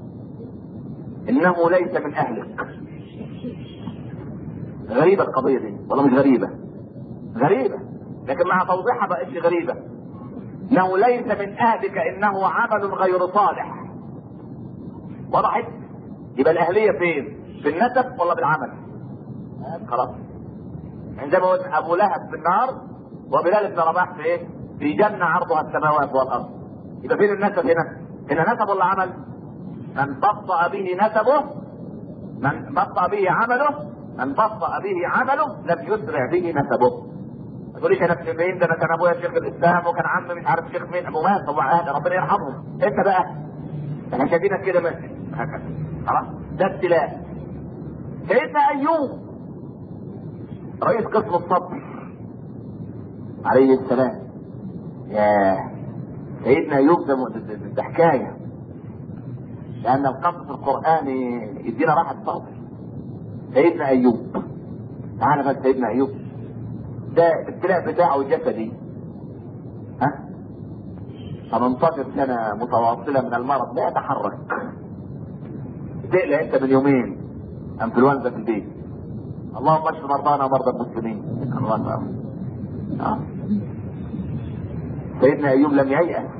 Speaker 1: انه ليس من اهلك غريبه القضيه دي والله مش غريبه غريبه لكن مع توضيحها بقتش غريبه انه ليس من اهلك انه عمل غير صالح وضحت يبقى الاهليه فين في النسب ولا بالعمل خلاص عندما قلت ابو لهب في النار وبلال بن رباح في ايه في جنه عرضها السماوات والارض يبقى فين النسب هنا هنا نسب ولا عمل من بطأ به نسبه من بطأ به عمله من بطأ به عمله لم يسرع به نسبه ما تقوليش انا في فين ده انا كان ابويا شيخ الاسلام وكان عمي مش عارف شيخ مين ابو مات طبعا ربنا يرحمهم انت بقى احنا شايفينك كده ماشي هكذا خلاص ده ابتلاء سيدنا ايوب رئيس قسم الصبر عليه السلام يا سيدنا ايوب ده م- ده حكايه لان القصص القراني يدينا راحه صبر سيدنا ايوب تعالى بس سيدنا ايوب ده الابتلاء بتاعه جسدي ها 18 سنة متواصلة من المرض لا يتحرك تقلق انت من يومين انفلونزا في البيت اللهم اشف مرضانا ومرضى المسلمين الله أكبر. آه. سيدنا ايوب لم ييأس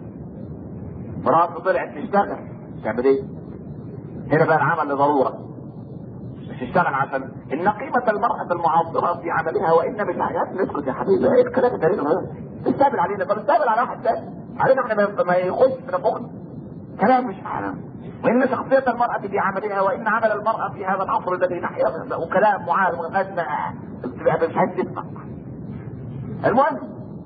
Speaker 1: مراته طلعت تشتغل تعمل ايه؟ هنا بقى العمل لضروره مش تشتغل عشان ان قيمة المرأة المعاصرة في عملها وان مش حاجات نسكت يا حبيبي ايه الكلام الغريب ده؟ تستقبل علينا طب استقبل على واحد تاني علينا احنا ما- ما يخش في نفوخنا كلام مش معنى وان شخصية المرأة في عملها وان عمل المرأة في هذا العصر الذي نحيا وكلام معارض لغاية ما تبقى مش عايز تسمع المهم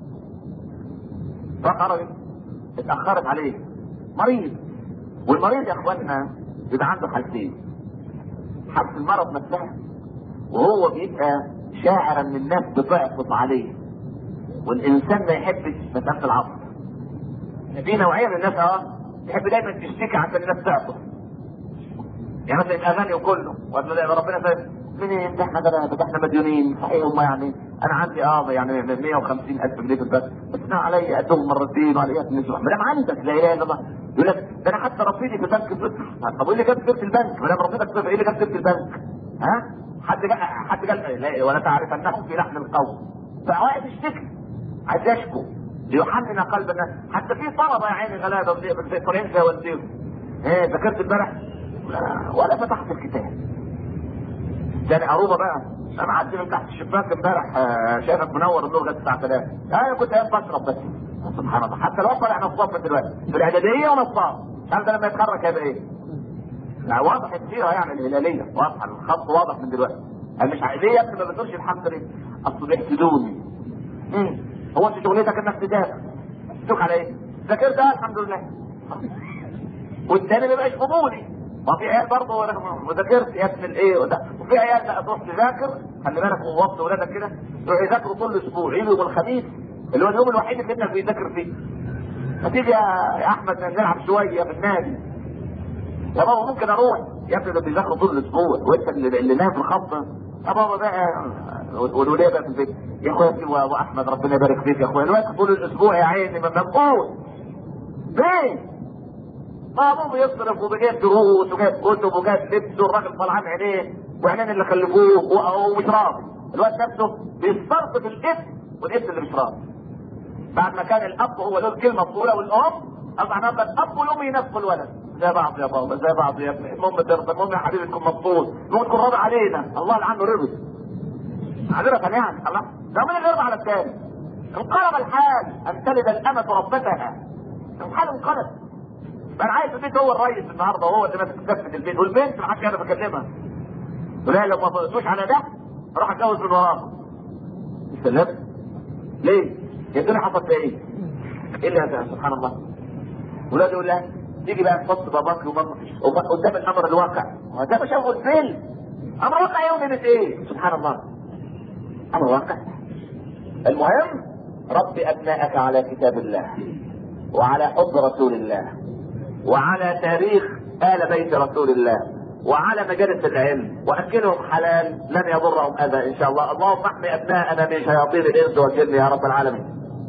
Speaker 1: فقرر اتأخرت عليه مريض والمريض يا اخوانا بيبقى عنده حالتين حالة المرض نفسها وهو بيبقى شاعر ان الناس بتعطف عليه والانسان ما يحبش مسألة العطف في نوعية من الناس اه تحب دايما تشتكي عشان الناس تعطف يعني مثلا الاغاني وكله ولا ربنا فاهم منين ده احنا ده ده احنا مديونين صحيح هم يعني انا عندي اه يعني 150 الف جنيه في البنك بس انا علي قدهم مرتين وعليا نسبه ما دام عندك لا اله الا الله يقول لك ده انا حتى رصيدي في البنك صفر طب وايه اللي جاب سيره البنك؟ ما دام رصيدك صفر ايه اللي جاب سيره البنك؟ ها؟ حد قال حد قال لا ولا تعرف انهم في لحن القول فواقف يشتكي عايز يشكو ليحنن قلب الناس حتى في طلبه يا عيني غلابه في في فرنسا والدير ايه ذاكرت امبارح لا، ولا فتحت الكتاب تاني عروبه بقى انا معدي من تحت الشباك امبارح آه، شايفك منور النور لغايه الساعه 3 انا كنت قاعد بشرب بس سبحان الله حتى لو طلع نصاب من دلوقتي في الاعداديه ونصاب عارف ده لما يتخرج هيبقى ايه؟ لا واضح السيره يعني الهلاليه واضحه الخط واضح من دلوقتي انا مش عارف ليه يا ابني ما بتقولش الحمد لله اصل بيحسدوني مم. هو انت شغلتك انك تذاكر تشوف على ايه؟ ذاكرت آه، الحمد لله والتاني ما بقاش فضولي ما في عيال برضه ولا ما ذاكرت يا ابن الايه وده وفي عيال بقى تروح تذاكر خلي بالك من وقت ولادك كده يروح يذاكروا طول الاسبوع يجوا يوم الخميس اللي هو اليوم الوحيد اللي ابنك بيذاكر فيه فتيجي يا يا احمد نلعب شويه في النادي يا بابا ممكن اروح يا ابني ده بيذاكروا طول الاسبوع وانت اللي, اللي نام في الخط يا بابا بقى والوليه بقى في البيت يا اخويا وابو احمد ربنا يبارك فيك يا اخويا الوقت طول الاسبوع يا عيني ممقوت ليه؟ ما ابوه بيصرف وبجايب دروس وجايب كتب وجايب لبس والراجل طلعان عينيه وعينين اللي خلفوه و- ومش راضي الواد نفسه بيسترطب الابن والابن اللي مش راضي بعد ما كان الاب هو له الكلمه الطويله والام اصبح النهارده الاب والام ينافقوا الولد زي بعض يا بابا زي بعض يا ابني المهم ترضى المهم يا حبيبي تكون مبسوط المهم تكون راضي علينا الله اللي عنده رضا عذرة يعني الله ده مين اللي يرضى على الثاني انقلب الحال ان تلد الامة ربتها الحال انقلب انا عايز البيت هو الرئيس النهارده وهو اللي ماسك كفه البيت والبنت ما حدش يعرف يكلمها ولا لو ما فضلتوش على ده راح اتجوز من وراها سلام ليه؟ يا الدنيا حصلت فيها ايه؟ ايه اللي هذا سبحان الله ولاد يقول لها تيجي بقى تحط باباك ومامك وب- قدام الامر الواقع وده مش هو الفيلم امر واقع يوم من ايه؟ سبحان الله امر واقع المهم ربي ابنائك على كتاب الله وعلى حب رسول الله وعلى تاريخ آل بيت رسول الله وعلى مجالس العلم واكلهم حلال لن يضرهم اذى ان شاء الله اللهم احمي ابناءنا من شياطين الانس والجن يا رب العالمين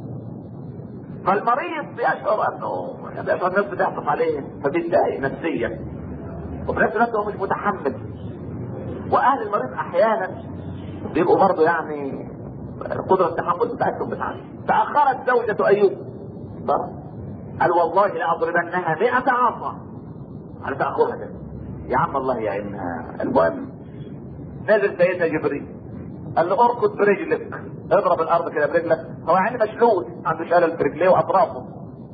Speaker 1: فالمريض يشعر انه يشعر الناس بتعطف عليه فبيتضايق نفسيا وفي نفس الوقت هو مش متحمل واهل المريض احيانا بيبقوا برضه يعني قدرة التحمل بتاعتهم بتاعتهم تأخرت زوجة أيوب برضه. قال والله لأضربنها مئة عصا على تأخرها ده يا عم الله يعينها المهم نزل سيدنا جبريل قال له اركض برجلك اضرب الارض كده برجلك هو يعني مشلول عنده شلل في رجليه واطرافه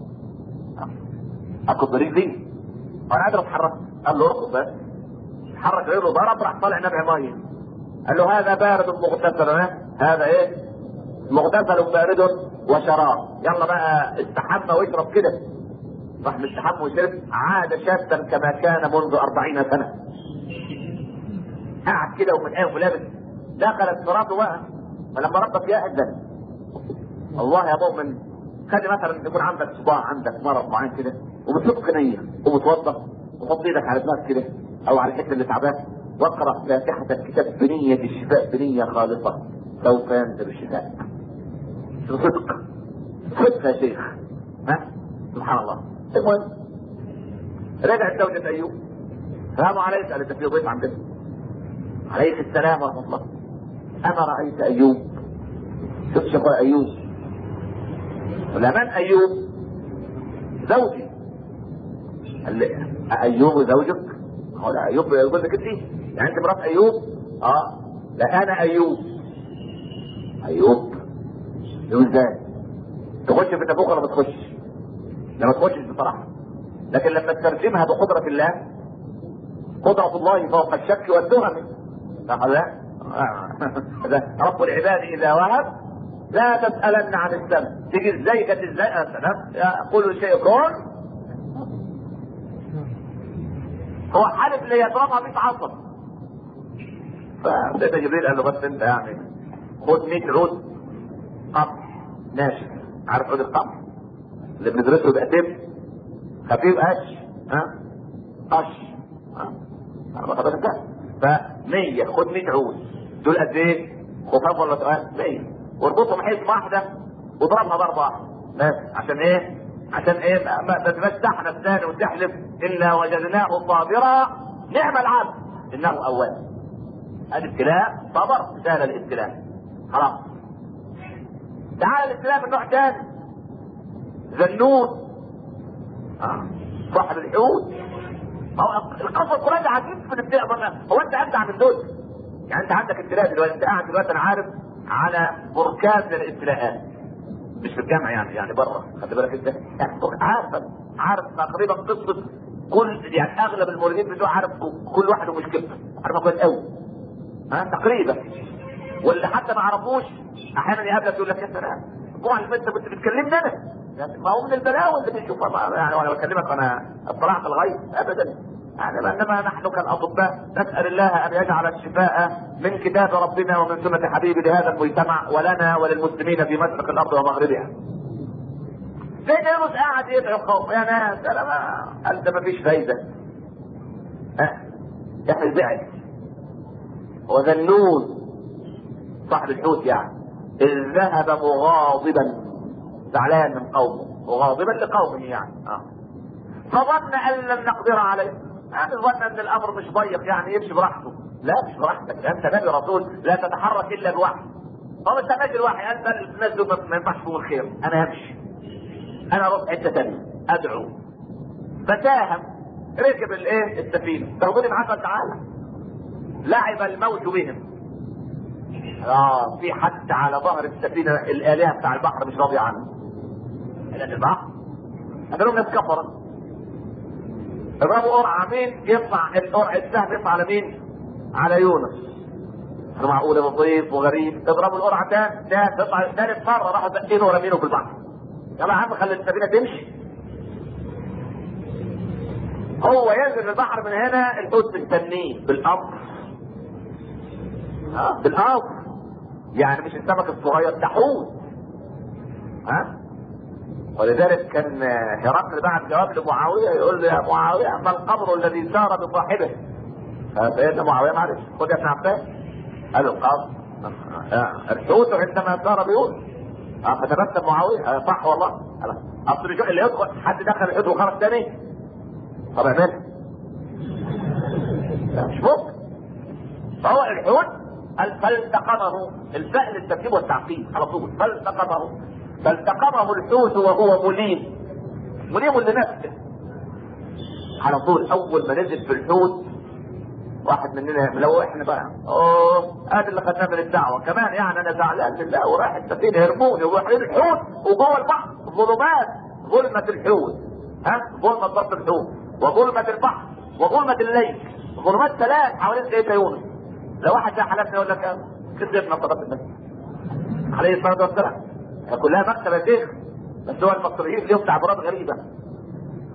Speaker 1: اركض برجلي وانا قادر اتحرك قال له اركض بس حرك رجله ضرب راح طالع نبع ميه قال له هذا بارد مغتسل ها؟ هذا ايه مغتسل بارد وشراب يلا بقى استحمى واشرب كده راح مستحمى وشرب عاد شابا كما كان منذ أربعين سنة قعد كده ومن ايه ولابس دخلت مراته بقى فلما ربك يأذن الله يا مؤمن خلي مثلا يكون عندك صداع عندك مرض معين كده وبتفك نية وبتوضى وحط ايدك على دماغك كده او على الحته اللي تعبان واقرا فاتحه الكتاب بنيه الشفاء بنيه خالصه سوف ينزل الشفاء صدق صدق يا شيخ ها سبحان الله المهم رجعت زوجة ايوب السلام عليك قالت في ضيف عندنا عليك السلام ورحمه الله انا رايت ايوب شوف شوف ايوب ولمن ايوب زوجي قال لي ايوب زوجك هو لا ايوب يقول لك انت يعني انت مرات ايوب اه لا انا ايوب ايوب يقول ازاي تخش في تبوك ولا ما تخش لا ما تخشش بصراحه لكن لما تترجمها بقدره الله قدرة الله فوق الشك والتهم صح لا؟ رب العباد إذا وهب لا تسألن عن السماء تيجي ازاي كانت ازاي السلام يقول شيء كون هو حالف ليضربها 100 عصا فسيدنا جبريل قال له بس انت يعني خد 100 عود قمح ناشف عارف عود القمح اللي بندرسه بقدم خفيف قش ها قش ها انا بخبرك انت ف 100 خد 100 عود دول قد ايه؟ خفاف ولا تقال؟ 100 واربطهم حزب واحده واضربها ضربه واحده بس عشان ايه؟ عشان ايه ما ما تبقاش تحنف ثاني وتحلف الا وجدناه صابرا نعم العبد انه اواب الابتلاء صبر سهل الابتلاء خلاص تعال الابتلاء من نوع ثاني ذنون آه. صاحب الحوت هو القصر القرآن ده عجيب في الابتلاء هو انت ابدع من دول يعني انت عندك ابتلاء دلوقتي انت قاعد دلوقتي انا عارف على بركان من الابتلاءات مش في الجامعه يعني يعني بره خلي بالك انت يعني عارف عارف تقريبا قصه كل يعني اغلب الموردين بتوع عارف كل واحد ومشكلته عارفها كويس قوي ها تقريبا واللي حتى ما عرفوش احيانا يقابلك يقول لك يا سلام الجمعه اللي فاتت كنت بتكلمني انا ما هو من البلاوي اللي بنشوفها يعني وانا بكلمك وانا اطلعت الغيب ابدا يعني انما نحن كالاطباء نسال الله ان يجعل الشفاء من كتاب ربنا ومن سنه حبيبي لهذا المجتمع ولنا وللمسلمين في مشرق الارض ومغربها. سيدنا يونس قاعد يدعو القوم يا ناس انا ما قال ده ما فيش فايده. ها احنا زعل وذنون صاحب الحوت يعني إذ ذهب مغاضبا زعلان من قومه مغاضبا لقومه يعني آه. فظن ان لن نقدر عليه يعني ظن ان الامر مش ضيق يعني يمشي براحته لا مش براحتك انت نبي رسول لا تتحرك الا بوحي هو انت نازل الوحي انت الناس دول ما ينفعش فيهم الخير انا همشي انا اروح حته ثانيه ادعو فتاهم ركب الايه السفينه تاخدوني معاك تعالى لعب الموت بهم اه في حد على ظهر السفينه الالهه بتاع البحر مش راضي عنه اله البحر هذول ناس كفره اضربوا قرعه مين يطلع القرعه السهم يطلع على مين؟ على يونس انا معقول لطيف وغريب اضربوا القرعه تاني ده تطلع ثالث مره راحوا زقينه ورمينه في البحر يلا يا عم خلي السفينه تمشي هو ينزل البحر من هنا الحوت مستنيه بالامر ها بالامر يعني مش السمك الصغير ده حوت ها ولذلك كان هرقل بعت جواب لمعاويه يقول له يا معاويه ما القبر الذي سار بصاحبه فسيدنا معاويه معلش خد يا ابن عباس قال له القبر الحوت عندما سار بيقول فتبسم معاويه صح والله اصل اللي يدخل حد دخل الحوت وخرج تاني طب اعملها مش ممكن فهو الحوت فالتقمه الفعل الترتيب والتعقيد على طول فالتقمه فالتقمه الحوت وهو مليم مليم لنفسه على طول اول ما نزل في الحوت واحد مننا لو احنا بقى اوه ادي اللي خدناه من الدعوه كمان يعني انا زعلان لله ورايح السفينه يرموني ورايحين الحوت وجوه البحر ظلمات ظلمه الحوت ها ظلمه ضرب الحوت وظلمه البحر وظلمه الليل ظلمات ثلاث حوالين سيدنا يونس لو واحد جاء حلفنا يقول لك كذبنا صدق النبي عليه الصلاه والسلام كلها مكتب يا شيخ بس هو المصريين ليهم تعبيرات غريبه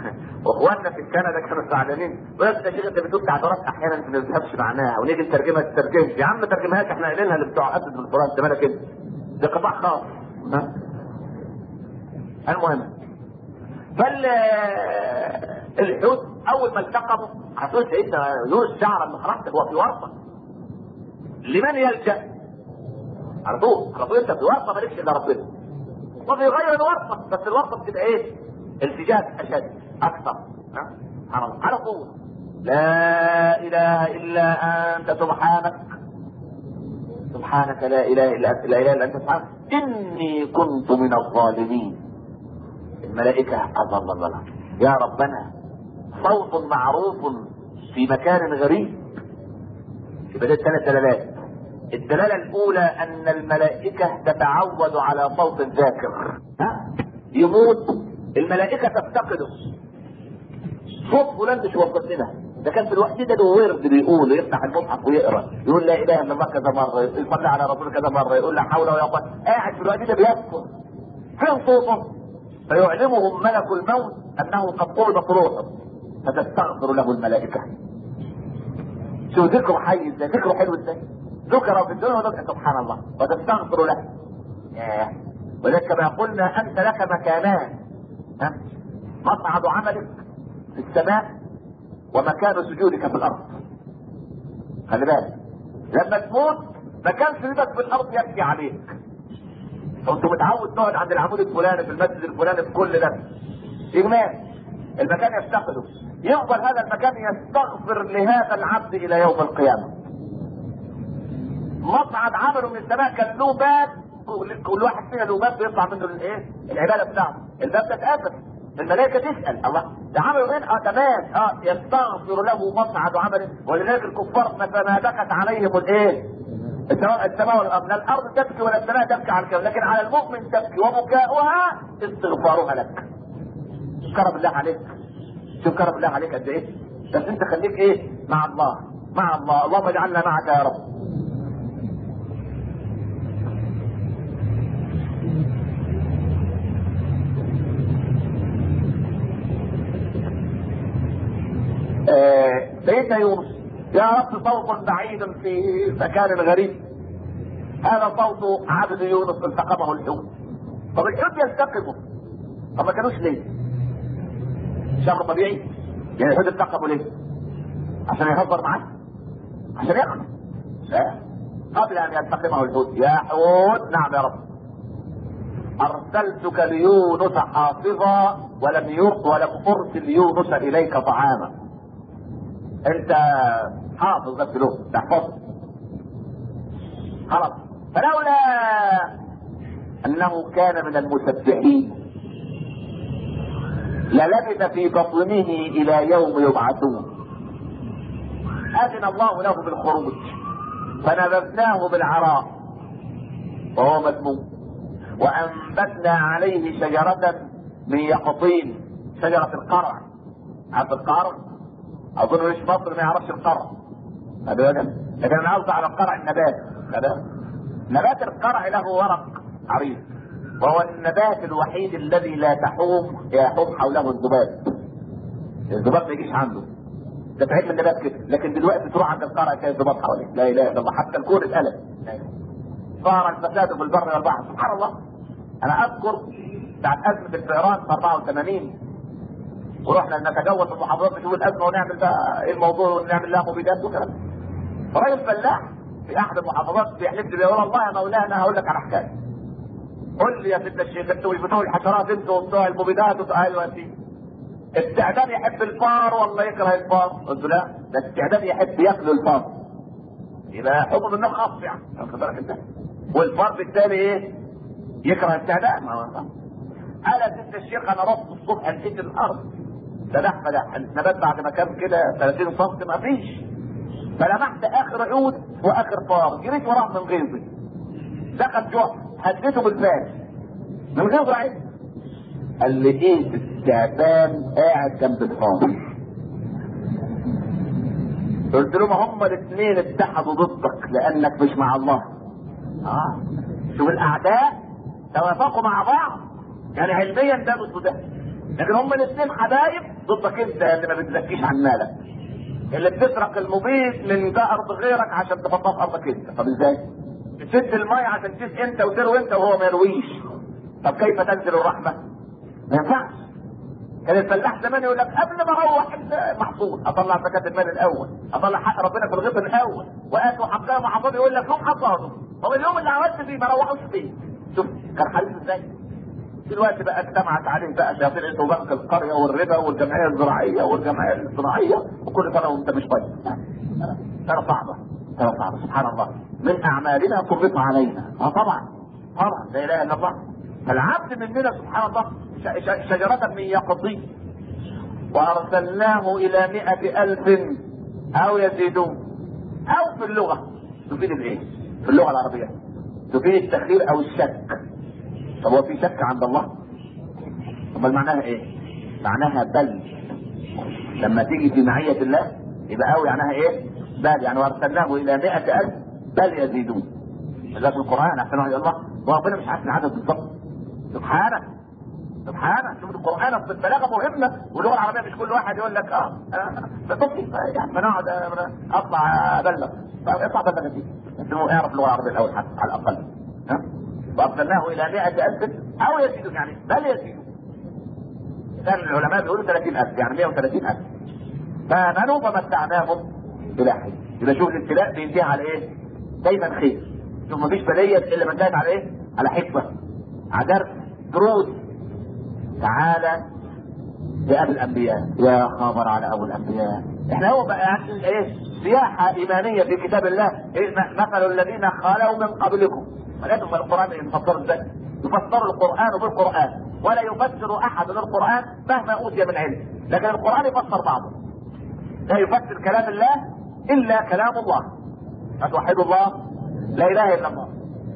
Speaker 1: واخواننا في كندا كانوا زعلانين بس يا شيخ انت بتقول تعبيرات احيانا انت ما بتفهمش معناها ونيجي نترجمها تترجمش يا عم ما ترجمهاش احنا قايلينها لبتوع اسد بالقران انت مالك انت ده قطاع خاص ها المهم فال الحوت اول ما التقموا هتقول سيدنا يونس شعر من خلاص هو في ورطه لمن يلجا؟ على طول على طول انت في ورطه مالكش الا ربنا وفي غير الورطه بس الورطه بتبقى ايه؟ التجاج اشد اكثر ها؟ سبحان الله على طول لا اله الا انت سبحانك سبحانك لا اله الا انت لا اله الا انت سبحانك اني كنت من الظالمين الملائكه الله الله الله يا ربنا صوت معروف في مكان غريب يبقى ده ثلاث دلالات الدلالة الأولى أن الملائكة تتعود على صوت الذاكر ها؟ يموت الملائكة تفتقده صوت فلان مش وصلت لنا ده كان في الوقت ده له ورد بيقول يفتح المصحف ويقرا يقول لا اله الا الله كذا مره يصلي على رسول كذا مره يقول لا حول ولا قوه قاعد في الوقت ده بيذكر فين صوته فيعلمهم ملك الموت انه قد قبضت روحه فتستغفر له الملائكه شو ذكره حي ازاي ذكره حلو ازاي ذكر في الدنيا وذكر سبحان الله وتستغفر له ياه ولذلك كما قلنا انت لك مكانان ها مصعد عملك في السماء ومكان سجودك في الارض خلي بالك لما تموت مكان سجودك في الارض يبكي عليك كنت متعود تقعد عند العمود الفلاني في المسجد الفلاني في كل ده اجمال المكان يفتقده يفضل هذا المكان يستغفر لهذا العبد الى يوم القيامه مصعد عمله من السماء كان له باب كل واحد فينا له باب بيطلع منه الايه؟ العباده بتاعته الباب ده اتقفل الملائكه تسال الله ده عمله فين؟ اه تمام اه يستغفر له مصعد عمله ولذلك الكفار فما بكت عليهم الايه؟ السماء السماء والارض لا الارض تبكي ولا السماء تبكي على الكون لكن على المؤمن تبكي وبكاؤها استغفارها لك كرم الله عليك شوف كرم الله عليك قد ايه بس انت خليك ايه مع الله مع الله اللهم اجعلنا معك يا رب آه سيدنا يونس يا رب صوت بعيد في مكان غريب هذا صوت عبد يونس التقمه الحوت طب الحوت يلتقمه طب ما كانوش ليه؟ شر طبيعي يعني الحوت التقمه ليه؟ عشان يهزر معاه عشان ياكل لا قبل ان يلتقمه الحوت يا حوت نعم يا رب ارسلتك ليونس حافظا ولم يرد ولم ارسل يونس اليك طعاما انت حافظ بس له تحفظه خلاص فلولا انه كان من المسبحين للبث في بطنه الى يوم يبعثون اذن الله له بالخروج فنبذناه بالعراء وهو مذموم وانبتنا عليه شجرة من يقطين شجرة القرع عارف القرع اظن مش مصر ما يعرفش القرع هذا لكن انا قصدي على القرع النبات هذا نبات القرع له ورق عريض وهو النبات الوحيد الذي لا تحوم يحوم حوله الذباب الذباب ما يجيش عنده ده في علم النبات كده لكن دلوقتي تروح عند القرع تلاقي الذباب حواليه لا اله الا الله حتى الكون اتقلب صار الفساد في البر والبحر سبحان الله انا اذكر بعد ازمه الفئران في 84 ورحنا نتجول في المحافظات نشوف الازمه ونعمل بقى ايه الموضوع ونعمل لها مبيدات وكده فراجل فلاح في احد المحافظات بيحلف لي يقول والله يا مولانا هقول لك على حكايه قول لي يا سيدنا الشيخ انتوا بتوع الحشرات انتوا وبتوع المبيدات وبتوع ايوه يا سيدي التعداد يحب الفار ولا يكره الفار؟ قلت له لا ده التعداد يحب ياكل الفار يبقى حكم النار خاص يعني واخد بالك انت والفار بالتالي ايه؟ يكره التعداد ما هو قال يا سيدنا الشيخ انا رحت الصبح لقيت الارض فدح فدح النبات بعد ما كان كده 30 سم ما فيش فلمحت اخر عود واخر فار جريت وراه من غيظي دخل جحر هديته بالفاس من غير عيد قال لي ايه التعبان قاعد جنب الفار قلت له ما هم الاثنين اتحدوا ضدك لانك مش مع الله اه شوف الاعداء توافقوا مع بعض يعني علميا ده ضد ده لكن هم الاثنين حبايب ضدك انت اللي ما بتزكيش عن مالك اللي بتسرق المبيد من ده ارض غيرك عشان تحطها في ارضك انت طب ازاي؟ تسد الميه عشان تسقي انت وتروي انت وهو ما يرويش طب كيف تنزل الرحمه؟ ما ينفعش كان الفلاح زمان يقول لك قبل ما اروح المحصول اطلع زكاه المال الاول اطلع حق ربنا في الغيط الاول واتوا حقها محافظ يقول لك يوم حصاده هو اليوم اللي عملت فيه ما روحوش فيه شوف كان حديث ازاي دلوقتي بقى اجتمعت عليه بقى شياطين اسمه بنك القريه والربا والجمعيه الزراعيه والجمعيه الصناعيه وكل سنه وانت مش طيب سنه صعبه سنه صعبه سبحان الله من اعمالنا تربط علينا اه طبعا طبعا لا اله الا الله فالعبد مننا سبحان الله ش- ش- شجرة من يقطين وأرسلناه إلى مئة ألف أو يزيدون أو في اللغة تفيد الإيه؟ في اللغة العربية تفيد التخيير أو الشك طب هو في شك عند الله؟ أمال معناها إيه؟ معناها بل لما تيجي في معية الله يبقى أو معناها إيه؟ بل يعني وأرسلناه إلى مئة ألف بل يزيدون ده في القرآن أحسن واحد الله وربنا مش عارف العدد بالظبط سبحانه سبحانه شوف القرآن أصل البلاغة مهمة واللغة العربية مش كل واحد يقول لك اه ده طفلي يعني ما نقعد آه، اطلع ابلغ طيب اطلع بلغ دي انت اعرف اللغة العربية الأول حتى على الأقل ها وأرسلناه إلى مئة ألف أو يزيدون يعني بل يزيدون كان العلماء بيقولوا 30000 يعني 130000 فآمنوا فمتعناهم إلى حين يبقى شوف الابتلاء بينتهي على إيه؟ دايما خير شوف مفيش بلية إلا ما انتهت على إيه؟ على حكمة على درس دروس تعالى لأبي الأنبياء يا خبر على أبو الأنبياء احنا هو بقى يعني ايه سياحة إيمانية في كتاب الله إيه مثل الذين خلوا من قبلكم ولكن القرآن يفسر ازاي؟ يفسر القرآن بالقرآن ولا يفسر أحد القرآن مهما أوتي من علم لكن القرآن يفسر بعضه لا يفسر كلام الله إلا كلام الله فتوحد الله لا إله إلا الله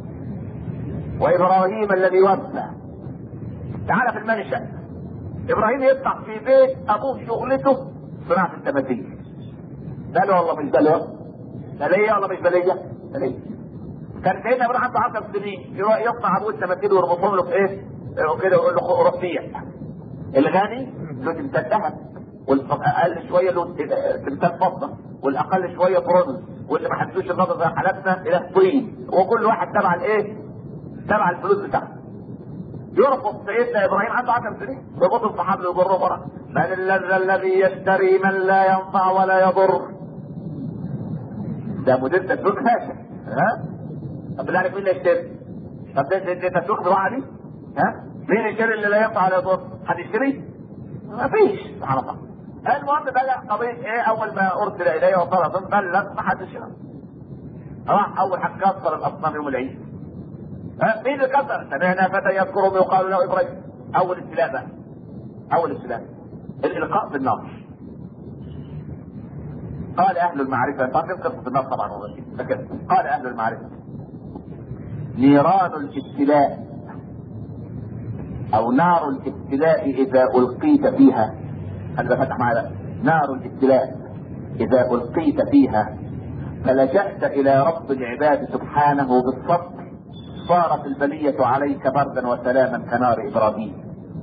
Speaker 1: وإبراهيم الذي وفى تعالى في المنشأ ابراهيم يفتح في بيت ابوه شغلته صناعه التماثيل ده له والله مش ده له ده ليا ولا مش ده ليا ده ليا كان سيدنا ابراهيم عنده 10 سنين يروح يصنع ابوه التماثيل ويربطهم له في ايه وكده يقول له روح بيع الغني له تمثال ذهب والاقل شويه له تمثال فضه والاقل شويه برونز واللي ما حدوش النظر زي حالاتنا الى طين وكل واحد تبع الايه؟ تبع الفلوس بتاعته يربط سيدنا ابراهيم عنده 10 سنين يربط الصحابه يضروا ورا من الذي الذي يشتري من لا ينفع ولا يضر ده مدير تسويق فاشل ها طب بالله عليك مين اللي يشتري؟ طب ده ده تسويق بضاعه دي؟ ها؟ مين يشتري اللي لا ينفع ولا يضر؟ حد يشتري؟ ما فيش سبحان الله المهم بدا قضيه ايه اول ما ارسل الي وطلب بلغ ما حدش يعرف. راح اول حاجه كسر الاصنام يوم العيد ها مين اللي كسر؟ سمعنا فتى يذكرهم يقال له ابراهيم اول ابتلاء بقى اول ابتلاء الالقاء بالنار قال اهل المعرفه طبعا قصه النار طبعا هو لكن قال اهل المعرفه نيران الابتلاء او نار الابتلاء اذا القيت فيها خلي فتح معايا بقى نار الابتلاء اذا القيت فيها فلجأت الى رب العباد سبحانه بالصبر صارت البلية عليك بردا وسلاما كنار ابراهيم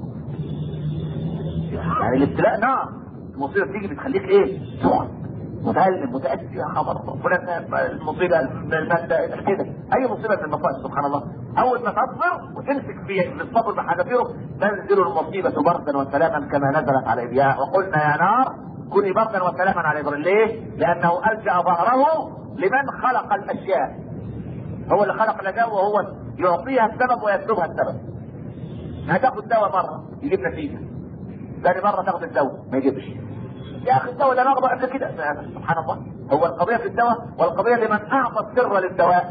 Speaker 1: يعني الابتلاء نار المصيبة تيجي بتخليك ايه سخن متألم متأسف يا خبر فلان المصيبة المادة كده أي مصيبة من المصائب سبحان الله أول ما تصبر وتمسك في الصبر بحذافيره تنزل المصيبة بردا وسلاما كما نزلت على إبياء وقلنا يا نار كوني بردا وسلاما على إبراهيم ليه؟ لأنه ألجأ ظهره لمن خلق الأشياء هو اللي خلق الأشياء وهو يعطيها السبب ويسلبها السبب هتاخد دواء مرة يجيب نتيجة ثاني مرة تاخد الدواء ما يجيبش يا اخي الدواء ده ناخده قبل كده سبحان الله هو القضيه في الدواء والقضيه لمن اعطى السر للدواء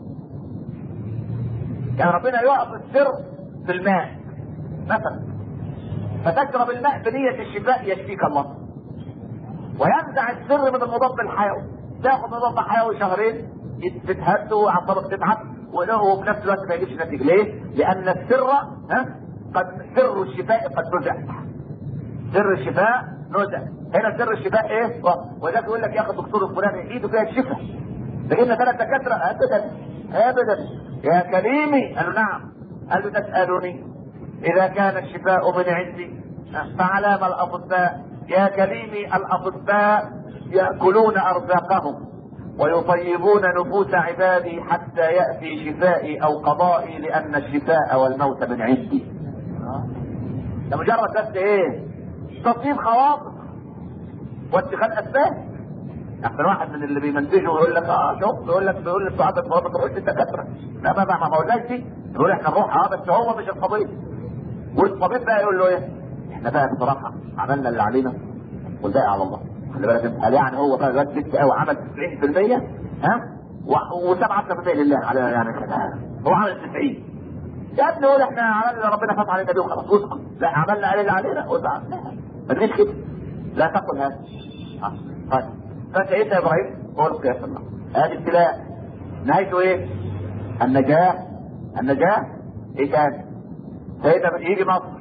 Speaker 1: يعني ربنا يعطي السر في الماء مثلا فتشرب الماء بنية الشفاء يشفيك الله وينزع السر من المضاد الحيوي تاخد مضاد حيوي شهرين تتهد واعصابك تتعب وله في نفس الوقت ما يجيبش نتيجه ليه؟ لان السر ها قد سر الشفاء قد نزع سر الشفاء نزع هنا سر الشفاء ايه؟ وده يقول لك يا اخي الدكتور الفلاني ايده فيها الشفاء فإن ثلاث دكاترة ابدا ابدا يا كريمي قال له نعم قال له تسألني إذا كان الشفاء من عندي فعلام الاطباء يا كريمي الاطباء ياكلون ارزاقهم ويطيبون نفوس عبادي حتى ياتي شفائي او قضائي لان الشفاء والموت من عندي ده مجرد بس ايه تطيب خواطر واتخاذ اسباب احسن واحد من اللي بيمنتجوا يقول لك اه شوف بيقول لك بيقول لك سعادة ما تروحش الدكاتره لا ما ما ما قلناش دي يقول احنا نروح اه بس هو مش الطبيب والطبيب بقى يقول له ايه احنا بقى بصراحه عملنا اللي علينا والباقي على الله خلي بالك انت قال يعني هو بقى دلوقتي لسه قوي عمل 90% ها و7 لله على يعني كده هو عمل 90 يا ابني قول احنا عملنا ربنا فتح علينا بيه وخلاص واسكت لا عملنا اللي علينا وزعل لا ما تجيش كده لا تقل هذا آه. طيب فسيدنا ابراهيم هو القياس الله هذه ابتلاء نهايته ايه؟ النجاة النجاة ايه تاني؟ سيدنا يجي مصر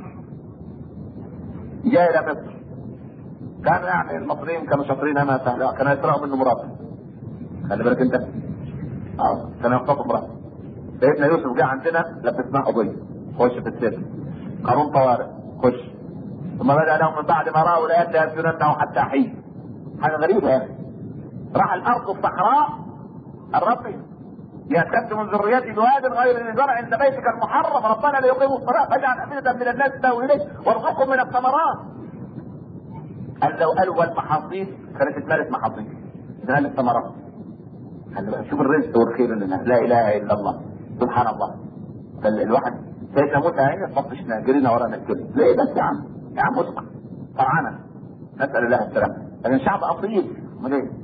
Speaker 1: جاء الى مصر كان يعني المصريين كانوا شاطرين انا كانوا يسرقوا منه مراته خلي بالك انت اه كانوا يخطفوا مراته سيدنا يوسف جه عندنا لبسناه قضيه خش في السجن قانون طوارئ خش ثم بدا لهم من بعد ما راوا الايات ليسجننه حتى حين حاجه غريبه يعني راح الارض الصحراء الرب يأكد من ذريتي بواد غير ذي زرع عند بيتك المحرم ربنا ليقيموا الصلاة فاجعل أفئدة من الناس تهوي إليك وارزقهم من الثمرات. قال لو قالوا والمحاصيل كانت اتملت محاصيل. إذا الثمرات. قال شوف الرزق والخير اللي لا إله إلا الله سبحان الله. الواحد سيدنا موسى عيني طفشنا جرينا ورانا الكل ليه بس يا عم؟ يا عم اسمع فرعنا نسأل الله السلامة. لكن شعب أصيل امال ايه؟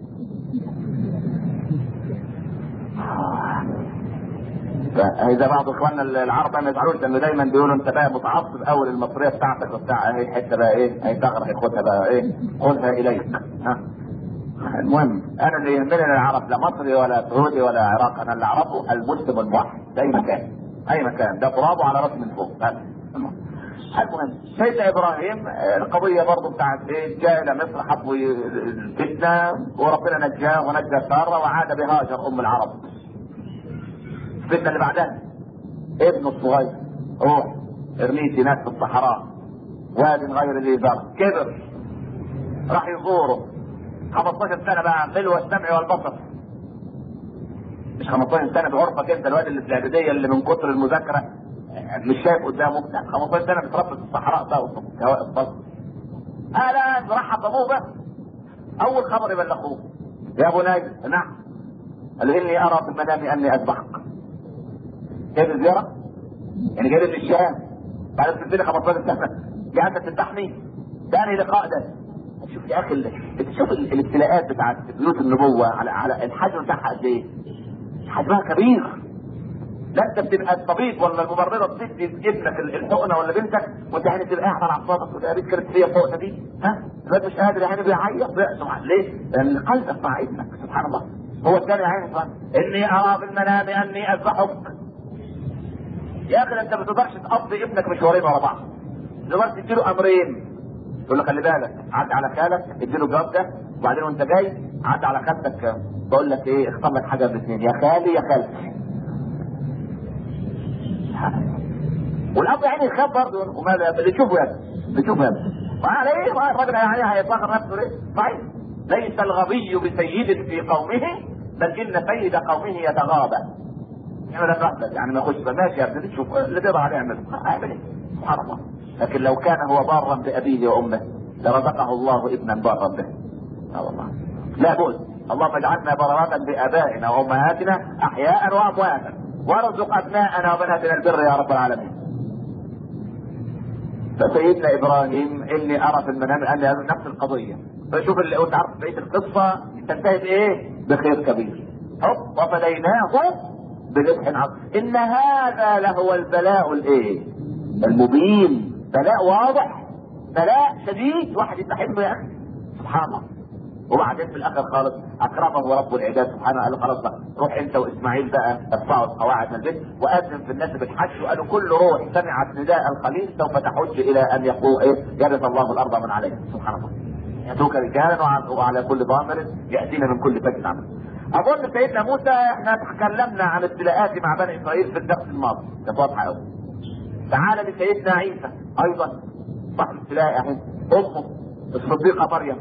Speaker 1: فاذا بعض اخواننا العرب ما يزعلوش لانه دايما بيقولوا انت بقى متعصب قوي المصريه بتاعتك وبتاع اهي حته بقى ايه هيتغرق ياخدها بقى ايه خذها اليك ها المهم انا اللي يهمني العرب لا مصري ولا سعودي ولا عراق انا اللي اعرفه المسلم الموحد في اي مكان اي مكان ده ترابه على راسي من فوق المهم سيدنا ابراهيم القضيه برضه بتاعت ايه جاء الى مصر حبوا الفتنه وربنا نجاه ونجى ساره وعاد بهاجر ام العرب الفتنه اللي بعدها ابنه الصغير روح ارميه هناك في الصحراء واد غير ذي ذر كبر راح يزوره 15 سنه بقى ملو السمع والبصر مش 15 سنه بعرفك انت الواد اللي في الاعداديه اللي من كتر المذاكره مش شايف قدامه لا 15 سنه بيتربى في الصحراء بقى وفي هواء الصدر الان رحب ابوه بقى اول خبر يبلغوه يا بني نعم قال اني ارى في المنام اني اذبحك جايب الزياره يعني جايب الشام بعد ما تديني 15 سنه قاعد تفتحني ده انهي لقاء ده شوف يا اخي شوف الابتلاءات بتاعت بيوت النبوه على على الحجم بتاعها قد ايه حجمها كبير لا انت بتبقى الطبيب ولا الممرضه بتدي ابنك الحقنه ولا بنتك وانت يعني تبقى قاعد على اعصابك وده بيت كانت فيها الحقنه دي ها الواد مش قادر يعني بيعيط سبحان ليه؟ لان قلبك مع ابنك سبحان الله هو الثاني عين اني ارى في المنام اني اذبحك يا اخي انت ما تقدرش تقضي ابنك مشوارين ورا بعض دلوقتي تديله امرين تقول له خلي بالك عدى على خالك اديله الجواب ده وبعدين وانت جاي عدى على خالتك بقول لك ايه اختار لك حاجه باثنين يا خالي يا خالتي والاب يعني يخاف برضه وماذا اللي تشوفه يا بتشوفه يا وعلى ايه الراجل يعني هيصغر نفسه ليه؟ صحيح ليس الغبي بسيد في قومه بل ان سيد قومه يتغاضى يعمل الرحلة يعني ما يخش ماشي يا ابني تشوف اللي بيضع عليه يعمل اعمل ايه؟ سبحان الله لكن لو كان هو بارا بابيه وامه لرزقه الله ابنا بارا به اه والله لا بد اللهم اجعلنا بررة بابائنا وامهاتنا احياء وامواتا وارزق ابناءنا وبناتنا البر يا رب العالمين فسيدنا ابراهيم اني ارى في المنام ان نفس القضيه فشوف اللي قلت عارف بقيه القصه تنتهي بايه؟ بخير كبير حب وفديناه بذبح عظيم ان هذا لهو البلاء الايه؟ المبين بلاء واضح بلاء شديد واحد يستحمله يا اخي سبحان الله وبعدين في الاخر خالص اكرمه رب العباد سبحانه قال له خلاص بقى روح انت واسماعيل بقى ارفعوا القواعد من البيت واذن في الناس بالحج وقالوا كل روح سمعت نداء الخليل سوف تحج الى ان يقول ايه يرث الله الارض من عليها سبحان الله ياتوك رجالا وعلى كل ضامر ياتينا من كل فج عمل اظن سيدنا موسى احنا تكلمنا عن ابتلاءات مع بني اسرائيل في الدرس الماضي كانت واضحه قوي تعال لسيدنا عيسى ايضا بعض تلاقي اهي امه الصديقه مريم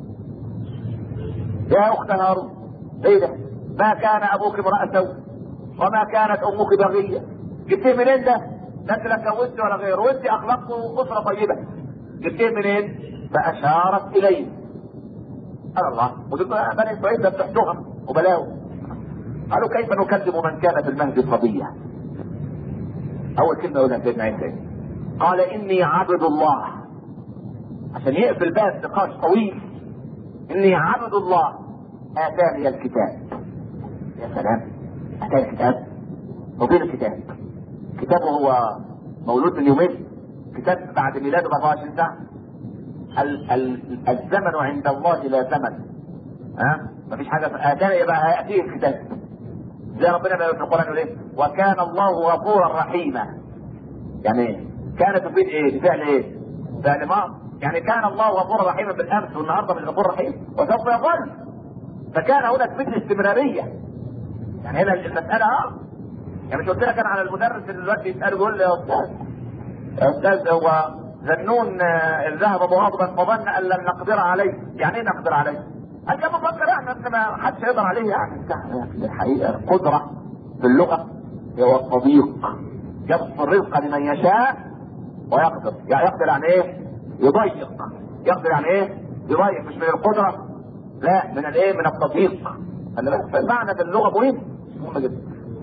Speaker 1: يا اخت هارون ايه ده؟ ما كان ابوك امرأة سوء وما كانت امك بغية جبتيه منين ده؟ ده انت لا اتجوزت ولا غيره وانت اخلاقه اسره طيبه جبتيه منين؟ فاشارت اليه قال الله ودول بني اسرائيل ده بتحتهم وبلاوي قالوا كيف نكذب من كان في المهد صبيا اول كلمه يقولها سيدنا عيسى قال اني عبد الله عشان يقفل باب نقاش طويل اني عبد الله اتاني الكتاب يا سلام اتاني الكتاب هو فين الكتاب كتابه هو مولود من يومين كتاب بعد ميلاده ب 24 ساعه ال- ال- الزمن عند الله لا زمن ها مفيش حاجه اتاني يبقى هياتيه الكتاب زي ربنا ما في القران يقول ايه وكان الله غفورا رحيما يعني ايه كانت تفيد ايه بفعل ايه فعل ماضي يعني كان الله غفورا رحيما بالامس والنهارده مش غفور رحيم وسوف يظل فكان هنا تفيد الاستمراريه يعني هنا المساله اه يعني مش قلت لك انا على المدرس اللي دلوقتي يساله يقول لي يا استاذ يا استاذ هو ذنون آه، ذهب مغاضبا فظن ان لن نقدر عليه يعني ايه نقدر عليه؟ قال كان مفكر يعني ان ما حدش يقدر عليه يعني في الحقيقه القدره في اللغه هو التضييق يبسط الرزق لمن يشاء ويقدر يعني يقدر يعني ايه؟ يضيق يقدر يعني ايه؟ يضيق مش من القدره لا من الايه؟ من التضييق خلي بالك فالمعنى في اللغه مهم مهم جدا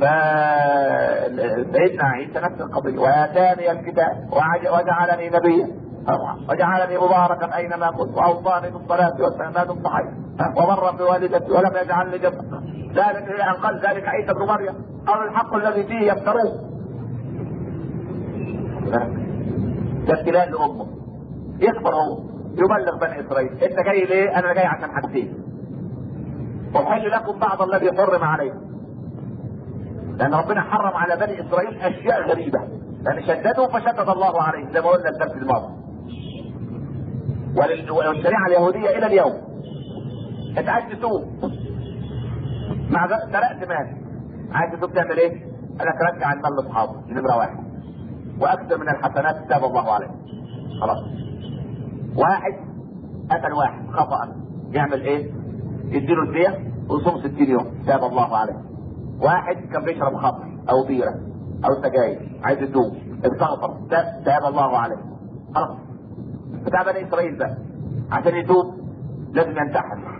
Speaker 1: فسيدنا عيسى نفس القضيه واتاني الكتاب وعج- وجعلني نبيا وجعلني مباركا اينما كنت واوصاني بالصلاه والسلام الصحيح وبرا بوالدتي ولم يجعلني جبا ذلك الى ان قال ذلك عيسى بن مريم قال الحق الذي فيه يفترون ده ابتلاء لامه يكبر هو يبلغ بني اسرائيل انت جاي ليه؟ انا جاي عشان حاجتين احل لكم بعض الذي حرم عليكم لان ربنا حرم على بني اسرائيل اشياء غريبه لان شددوا فشدد الله عليه زي ما قلنا الدرس الماضي ولل- والشريعه اليهوديه الى اليوم انت عايز تسوق مع ذلك سرقت مال عايز تسوق تعمل ايه؟ قال لك رجع المال لاصحابه دي نمره واحد واكثر من الحسنات تاب الله عليه خلاص واحد قتل واحد خطأ يعمل ايه؟ يديله الدية ويصوم 60 يوم تاب الله عليه واحد كان بيشرب خمر او بيرة او سجاير عايز يتوب استغفر تاب تاب الله عليه خلاص بتاع بني اسرائيل بقى عشان يتوب لازم ينتحر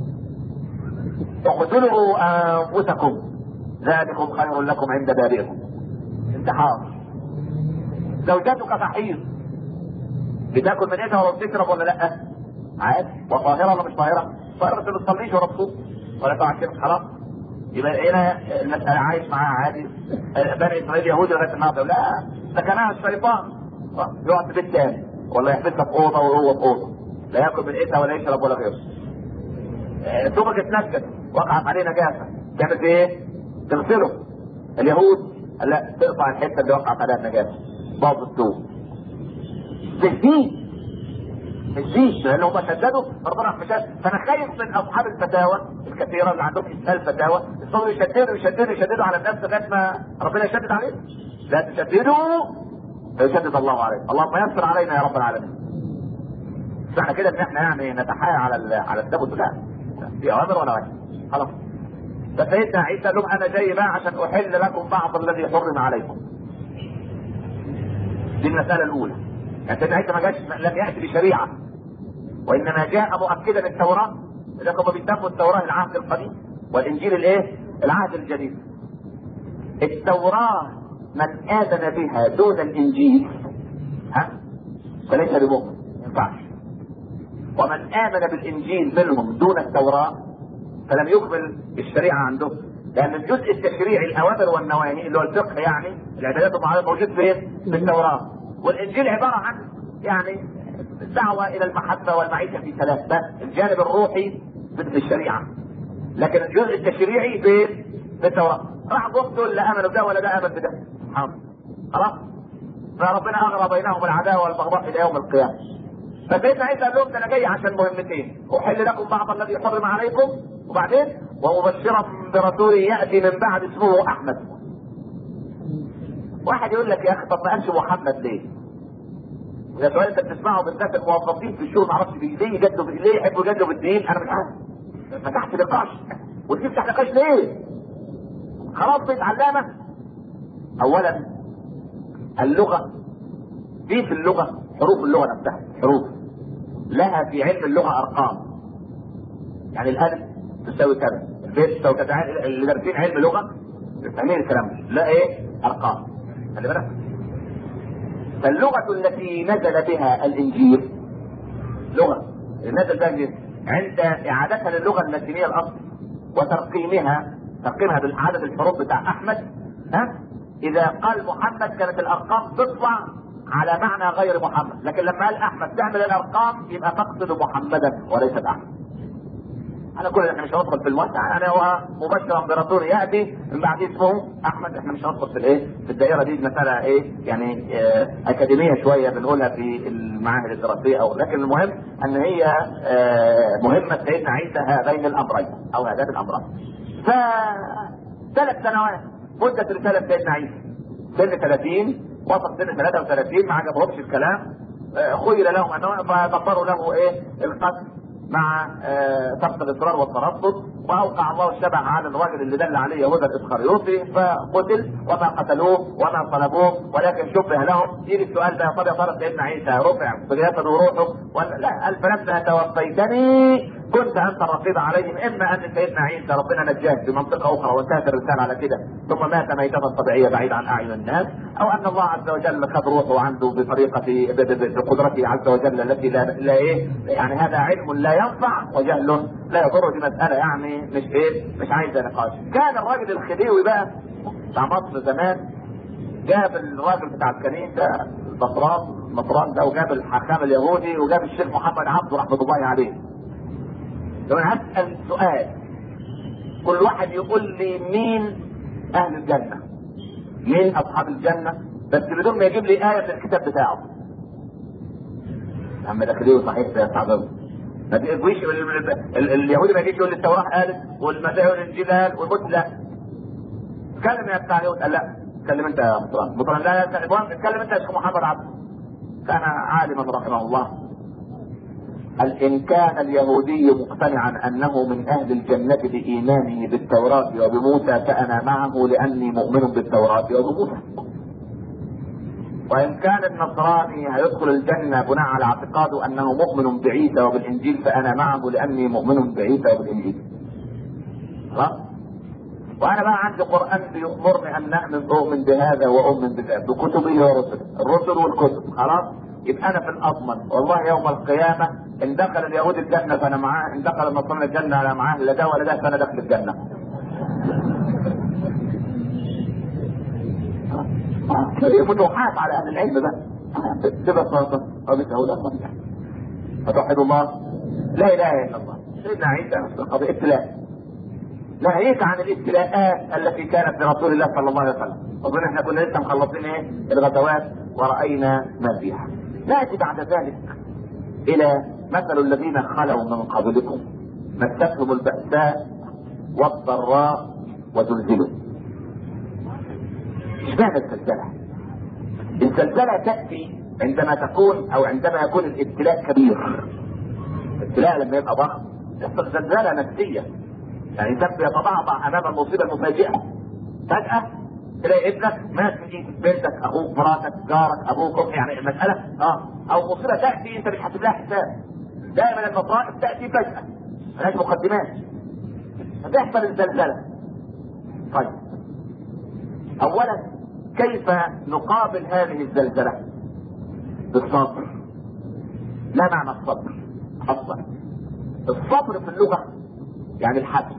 Speaker 1: اقتلوا انفسكم ذلكم خير لكم عند بارئكم انتحار زوجتك تحيض بتاكل من ايدها ولا بتشرب ولا لا؟ عادي وطاهره ولا مش طاهره؟ طاهره ما بتصليش ولا بتصوم ولا تقع كده خلاص يبقى هنا المساله عايش معاها عادي بني اسرائيل يهودي لغايه النهارده لا ده كانها الشيطان يقعد في بيت تاني ولا يحبسها في اوضه وهو في اوضه لا ياكل من ايدها ولا يشرب ولا غيره ثوبك اتنكد وقعت عليه نجاسه تعمل في ايه؟ تغسله اليهود قال لا تقطع الحته اللي وقعت عليها النجاسه باظ الثوب تهديد تهديد لان هم شددوا ربنا مش فانا خايف من اصحاب الفتاوى الكثيره اللي عندهم اسهال فتاوى يصيروا يشددوا يشددوا يشددوا على الناس لغايه ما ربنا يشدد عليهم لا تشددوا فيشدد الله عليكم اللهم يسر علينا يا رب العالمين مش معنى كده ان احنا يعني نتحايل على ال- على التابوت لا دي اوامر ولا واجب خلاص فسيدنا عيسى قال لهم انا جاي بقى عشان احل لكم بعض الذي حرم عليكم دي المساله الاولى يعني سيدنا عيسى ما جاش لم ياتي بشريعه وانما جاء مؤكدا التوراه لذلك هم بيسموا التوراه العهد القديم والانجيل الايه؟ العهد الجديد التوراه من اذن بها دون الانجيل ها فليس بمؤمن ما ينفعش ومن امن بالانجيل منهم دون التوراه فلم يكمل الشريعه عندهم لان الجزء التشريعي الاوامر والنواهي اللي هو الفقه يعني العبادات والمعاملات موجود فين؟ في التوراه والانجيل عباره عن يعني دعوه الى المحبه والمعيشه في سلام بس الجانب الروحي ضد الشريعه لكن الجزء التشريعي في في التوراه راح دول لا امنوا بده ولا ده امن بده سبحان الله. خلاص فربنا اغرى بينهم العداوه والبغضاء الى يوم القيامه فسيدنا عيسى قال لهم ده انا جاي عشان مهمتين احل لكم بعض الذي حرم عليكم وبعدين ومبشرا برسول ياتي من بعد اسمه احمد واحد يقول لك يا اخي طب ما قالش محمد ليه؟ ده سؤال انت بتسمعه بالذات الموظفين في الشغل معرفش ليه يجدوا ليه يحبوا يجدوا بالدين انا مش عارف فتحت نقاش وتفتح نقاش ليه؟ خلاص بقيت علامه اولا اللغه في في اللغه حروف اللغه نفسها حروف لها في علم اللغه ارقام يعني الالف تساوي كذا البيت تساوي كذا اللي دارسين علم لغه فاهمين الكلام ده لا ايه ارقام خلي بالك فاللغه التي نزل بها الانجيل لغه نزل بها الانجيل عند اعادتها للغه اللاتينيه الاصل وترقيمها ترقيمها بالعدد الحروف بتاع احمد ها اذا قال محمد كانت الارقام تطلع على معنى غير محمد لكن لما قال احمد تعمل الارقام يبقى تقصد محمدا وليست احمد انا كل احنا مش هندخل في الموسع انا هو مبشر امبراطور ياتي من بعد اسمه احمد احنا مش هندخل في الايه في الدائره دي مساله ايه يعني اه اكاديميه شويه بنقولها في المعاهد الدراسيه او لكن المهم ان هي اه مهمه سيدنا عيسى هذين الامرين او هذان الامرين ف ثلاث سنوات مده رساله سيدنا عيسى سن 30 وصل سن 33 ما عجبهمش الكلام اه خيل لهم انه فدبروا له ايه القتل مع سقط الاصرار والترصد واوقع الله الشبع على الرجل اللي دل عليه يهوذا الاسخريوطي فقتل وما قتلوه وما صلبوه ولكن شبه لهم يجي السؤال ده طب يا ترى سيدنا عيسى رفع بجسده وروحه ولا لا قال فلما توفيتني كنت انت الرقيب عليهم اما ان سيدنا عيسى ربنا نجاه في منطقه اخرى وانتهت الرساله على كده ثم مات ميتة طبيعيه بعيد عن اعين الناس او ان الله عز وجل خد روحه عنده بطريقه بقدرته عز وجل التي لا, لا ايه يعني هذا علم لا ينفع وجهل لا يضر دي مساله يعني مش ايه مش عايزه نقاش كان الراجل الخديوي بقى بتاع مصر زمان جاب الراجل بتاع الكنيسه البطران المطران ده وجاب الحكام اليهودي وجاب الشيخ محمد عبده رحمه الله عليه لو انا هسال سؤال كل واحد يقول لي مين اهل الجنه مين اصحاب الجنه بس بدون ما يجيب لي ايه في الكتاب بتاعه يا عم ده خديوي صحيح يا صاحبي ما تجيش اليهودي ما يجيش يقول لي التوراه قالت والمسيح والانجيل قال والموت لا اتكلم يا بتاع اليهود قال لا اتكلم انت يا مطران مطران لا لا اتكلم انت يا شيخ محمد عبد كان عالما رحمه الله قال ان كان اليهودي مقتنعا انه من اهل الجنة بايمانه بالتوراة وبموسى فانا معه لاني مؤمن بالتوراة وبموسى وان كان النصراني هيدخل الجنة بناء على اعتقاده انه مؤمن بعيسى وبالانجيل فانا معه لاني مؤمن بعيسى وبالانجيل خلاص وانا بقى عندي قران بيامرني ان نامن اؤمن بهذا واؤمن بذا بكتبه ورسله الرسل والكتب خلاص يبقى انا في الاضمن والله يوم القيامه ان دخل اليهود الجنه فانا معاه ان دخل النصارى الجنه انا معاه لا ده ولا ده فانا داخل الجنه فتوحات على اهل العلم بقى تبقى صلاة فتوحد الله لا اله الا الله سيدنا عيسى قضيه ابتلاء ناهيك عن الابتلاءات التي كانت لرسول الله صلى الله عليه وسلم اظن احنا كنا لسه مخلصين ايه الغزوات وراينا ما فيها ناتي بعد ذلك الى مثل الذين خلوا من قبلكم مستهم البأساء والضراء وزلزلوا اشمعنى الزلزلة؟ الزلزلة تأتي عندما تكون او عندما يكون الابتلاء كبير الابتلاء لما يبقى ضخم يحصل زلزلة نفسية يعني انسان بيتضعضع امام المصيبه المفاجئه فجاه تلاقي ابنك مات في ايد بنتك اخوك مراتك جارك ابوك يعني المساله اه او مصيبه تاتي انت مش حاسب لها حساب دائما المصائب تاتي فجاه ملهاش مقدمات فتحصل الزلزله طيب اولا كيف نقابل هذه الزلزله بالصبر ما معنى الصبر اصلا الصبر في اللغه يعني الحبس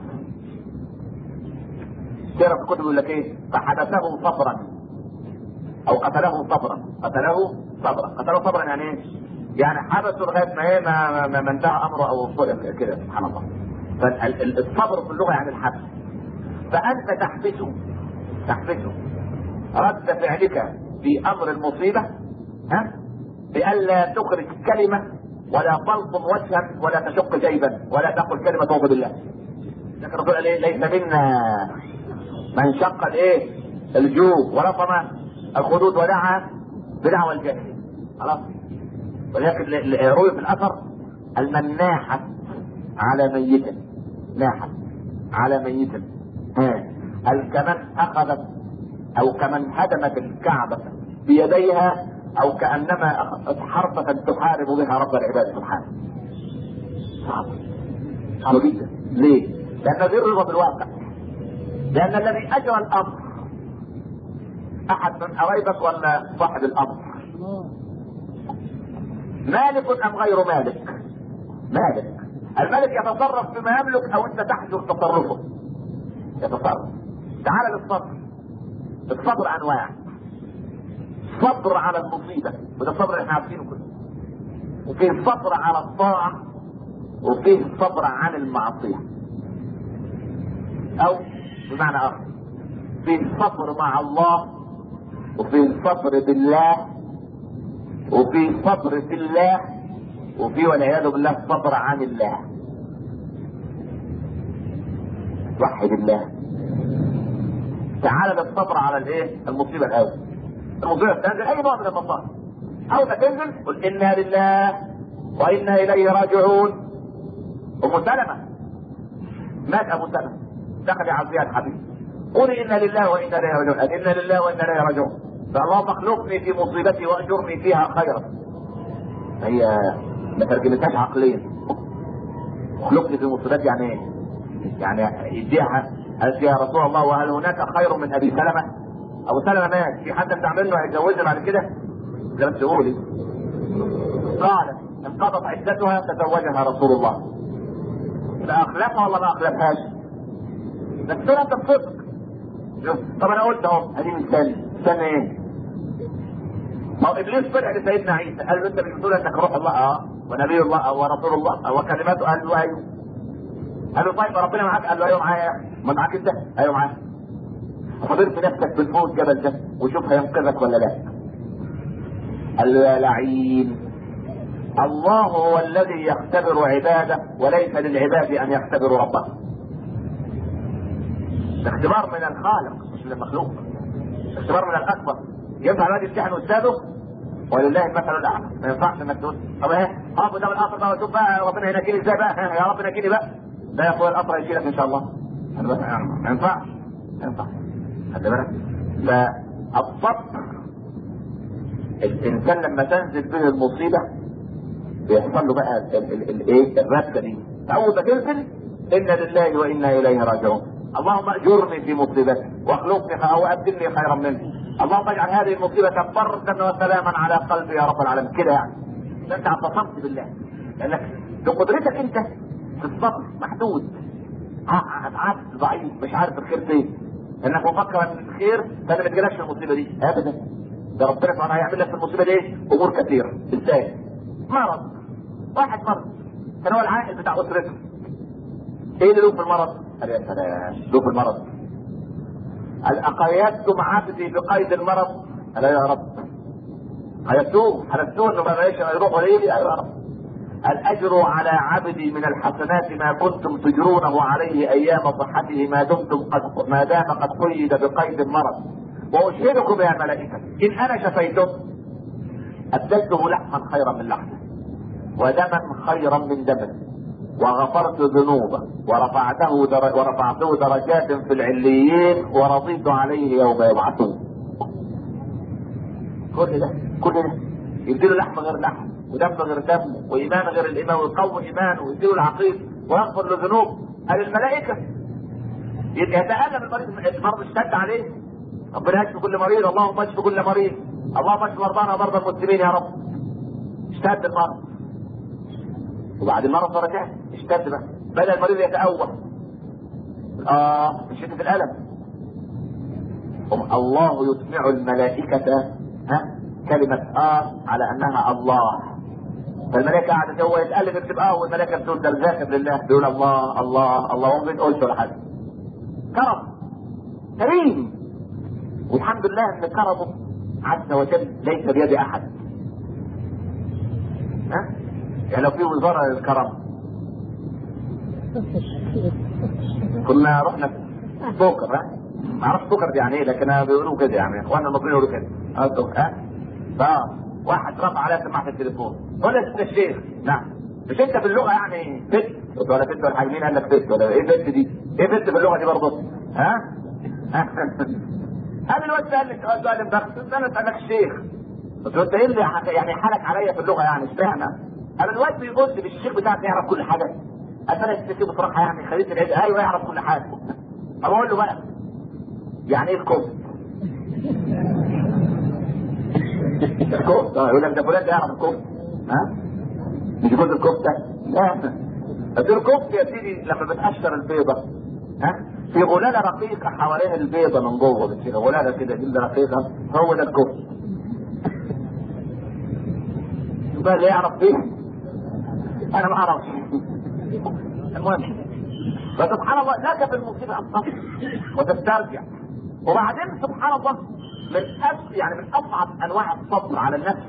Speaker 1: ترى في الكتب يقول لك ايه فحبسه صبرا او قتله صبرا قتله صبرا قتله صبرا يعني ايه يعني حبسه لغايه ما ايه ما, ما, ما انتهى امره او كده سبحان الله فالصبر في اللغه يعني الحبس فانت تحبسه تحبسه رد فعلك في امر المصيبه ها بألا تخرج كلمه ولا تلطم وجها ولا تشق جيبا ولا تقل كلمه توبه بالله لكن الرسول قال ايه ليس منا من شق الايه الجوب ولطم الخدود ودعا بدعوى الجهل خلاص ولكن روي في الاثر المناحة على ميت ناحت على ميت هل كمن اخذت او كمن هدمت الكعبة بيديها او كانما اخذت حرفة تحارب بها رب العباد سبحانه صعب صعب جدا ليه؟ لان دي الرضا بالواقع لان الذي اجرى الامر احد من قرايبك ولا صاحب الامر مالك ام غير مالك مالك الملك يتصرف بما يملك او انت تحجر تصرفه يتصرف تعال للصبر الصبر انواع صبر على المصيبة وده الصبر احنا عارفينه كله وفيه صبر على الطاعة وفيه صبر عن المعصية او بمعنى اخر فيه صبر مع الله وفيه صبر بالله وفيه صبر في الله وفي والعياذ بالله صبر عن الله وحد الله تعال للصبر على الايه المصيبه الاول المصيبه الثانيه اي نوع من المصائب اول ما تنزل قل انا لله وانا اليه راجعون ام سلمه مات ابو سلمه دخل عزيها الحبيب قل انا لله وانا اليه راجعون انا لله وانا اليه راجعون فاللهم اخلفني في مصيبتي واجرني فيها خيرا هي ما ترجمتهاش عقليا اخلفني في مصيبتي يعني ايه؟ يعني يديها قالت يا رسول الله وهل هناك خير من ابي سلمه؟ ابو سلمه مات في حد بتاع منه هيتجوزها بعد كده؟ زي ما تقولي قالت انقضت عدتها تزوجها رسول الله لا اخلفها ولا ما اخلفهاش؟ بس دول انت بصدق طب انا قلت اهو ادي مستني استنى ايه؟ ما هو ابليس طلع لسيدنا عيسى قال له انت مش بتقول انك روح الله اه ونبي الله اه ورسول الله اه وكلماته قال له ايوه قال له طيب ربنا معاك قال له ايوه معايا يا اخي ما معاك انت ايوه معايا حضرت نفسك من فوق الجبل ده وشوف هينقذك ولا لا قال له يا لعين الله هو الذي يختبر عباده وليس للعباد ان يختبروا ربهم اختبار من الخالق مش من المخلوق اختبار من الاكبر ينفع الواد يمتحن استاذه ولله المثل الاعلى ما ينفعش انك تقول طب ايه اقف قدام القصر بقى وشوف بقى ربنا ينجيني ازاي بقى يا رب نجيني بقى لا يا اخويا القصر هيشيلك ان شاء الله انا بس ما ينفعش ما ينفعش خد بالك فالصبر الانسان لما تنزل به المصيبه بيحصل له بقى الايه الركه دي اول ما تنزل انا لله وانا اليه راجعون اللهم اجرني في مصيبتي واخلفني او ابدلني خيرا منه اللهم اجعل هذه المصيبه بردا وسلاما على قلبي يا رب العالمين كده يعني انت اعتصمت بالله لانك بقدرتك انت في الصبر محدود عبد ضعيف مش عارف الخير فين انك مفكر ان الخير فانا ما تجيلكش المصيبه دي ابدا ده ربنا سبحانه هيعمل لك في المصيبه دي امور كثيره ازاي؟ مرض واحد مرض كان هو العائل بتاع اسرته ايه اللي له في المرض؟ قال يا سلام له في المرض قال اقيدتم عبدي بقيد المرض؟ قال يا رب حلفتوه حلفتوه انه ما بقاش يروحوا ليه؟ ايوه يا رب الأجر على عبدي من الحسنات ما كنتم تجرونه عليه أيام صحته ما دمتم قد ما دام قد قيد بقيد المرض وأشهدكم يا ملائكة إن أنا شفيته أبدلته لحما خيرا من لحمه ودما خيرا من دمه وغفرت ذنوبه ورفعته در... ورفعته درجات في العليين ورضيت عليه يوم يبعثون كل ده كل ده يديله لحم غير لحم ودم غير دم وايمان غير الايمان ويقوي ايمانه ويديله العقيد ويغفر له ذنوب قال الملائكه يتألم المريض المرض اشتد عليه ربنا يشفي كل مريض اللهم اشفي كل مريض اللهم اشفي مرضانا ومرضى المسلمين يا رب اشتد المرض وبعد المرض رجع اشتد بقى بدا المريض يتأوه اه من شدة الألم الله يسمع الملائكة ها كلمة اه على انها الله فالملائكة قاعدة هو يتقلب يكتب اه والملائكة بتقول ده ذاكر لله بيقول الله الله الله وما بنقولش ولا حاجة كرم كريم والحمد لله ان كرمه عز وجل ليس بيد احد ها يعني لو في وزارة للكرم كنا رحنا بوكر ها ما اعرفش بوكر دي يعني ايه لكن بيقولوا كده يعني اخواننا المصريين يقولوا كده ها اه واحد رفع عليها سماعه التليفون قول يا الشيخ نعم مش انت باللغه يعني فت ولا فت ولا حاجه مين قال لك فت ولا ايه فت دي؟ ايه فت باللغه دي برضه؟ ها؟ هذا الواد قال لي سؤال مبخس انا اسالك الشيخ قلت له انت ايه اللي يعني حالك عليا في اللغه يعني اشمعنى؟ انا الواد بيقول لي الشيخ بتاعك يعرف كل حاجه قال انا الشيخ بصراحه يعني خليت العيد ايوه يعرف كل حاجه طب اقول له بقى يعني ايه الكفر؟ الكفر يقول لك ده فلان ده يعرف الكفر ها؟ مش جزء الكفته؟ لا بس الكفته يا سيدي لما بتقشر البيضه ها؟ في غلالة رقيقة حوالين البيضة من جوه بتصير غلالة كده جلد رقيقة هو ده الكفر. بقى اللي يعرف فيه انا ما اعرفش المهم فسبحان الله لك في المصيبة ان تصبر وتسترجع وبعدين سبحان الله من أس يعني من اصعب انواع الصبر على النفس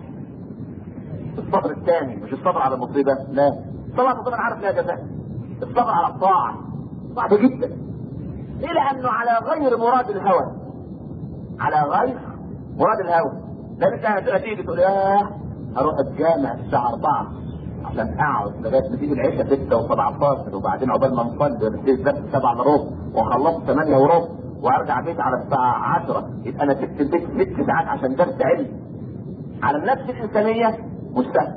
Speaker 1: الصبر الثاني مش الصبر على المصيبة لا الصبر على المصيبة انا عارف لها جزاء الصبر على الطاعة صعب جدا ليه لانه على غير مراد الهوى على غير مراد الهوى لان انت هتيجي تقول ياه اروح الجامع الساعة 4 عشان اقعد لغاية ما تيجي العشاء 6 و17 وبعدين عقبال ما نصلي نبتدي الدرس 7 الا ربع واخلص 8 وربع وارجع بيت على الساعة 10 يبقى انا سبت البيت 6 ساعات عشان درس علم على النفس الانسانية مستهل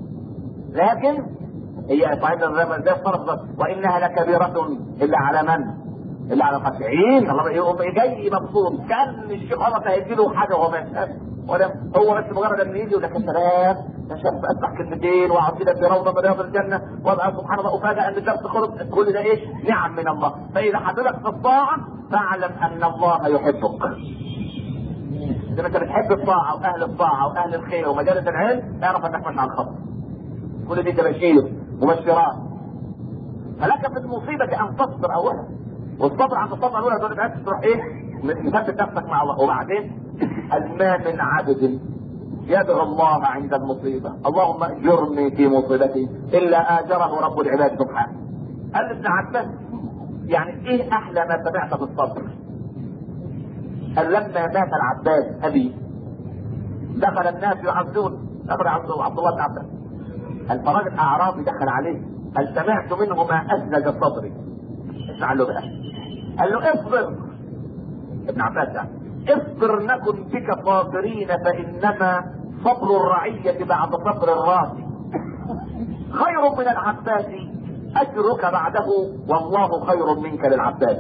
Speaker 1: لكن هي صحيح زي الصرف وانها لكبيرة الا على من؟ الا على الخاشعين الله يقوم جاي مبسوط كان الشيخ عمر هيدي له حاجه وهو ما يفهمش ولا هو بس مجرد ان يجي يقول لك يا سلام يا شاب اسمع كلمتين واقعد كده في روضه من رياض الجنه وابقى سبحان الله افاجئ ان الدرس خلص كل ده ايش؟ نعم من الله فاذا حضرتك في الطاعه فاعلم ان الله يحبك اذا انت بتحب الطاعه واهل الطاعه واهل الخير ومجالس العلم اعرف انك ماشي على الخط كل دي تبشير مبشرات فلك في المصيبه ان تصبر اولا والصبر عند الصدمه الاولى دول بس تروح ايه مثبت نفسك مع الله وبعدين ما من عبد يدعو الله عند المصيبه اللهم اجرني في مصيبتي الا اجره رب العباد سبحانه قال ابن عباس يعني ايه احلى ما سمعت في الصبر قال لما مات العباس ابي دخل الناس يعزون دخل عبد الله بن عباس قال فراجل اعرابي دخل عليه قال سمعت منه ما ازلج صدري اسمع له بقى قال له اصبر ابن عباس يعني اصبر نكن بك صابرين فانما صبر الرعية بعد صبر الراس خير من العباس اجرك بعده والله خير منك للعباس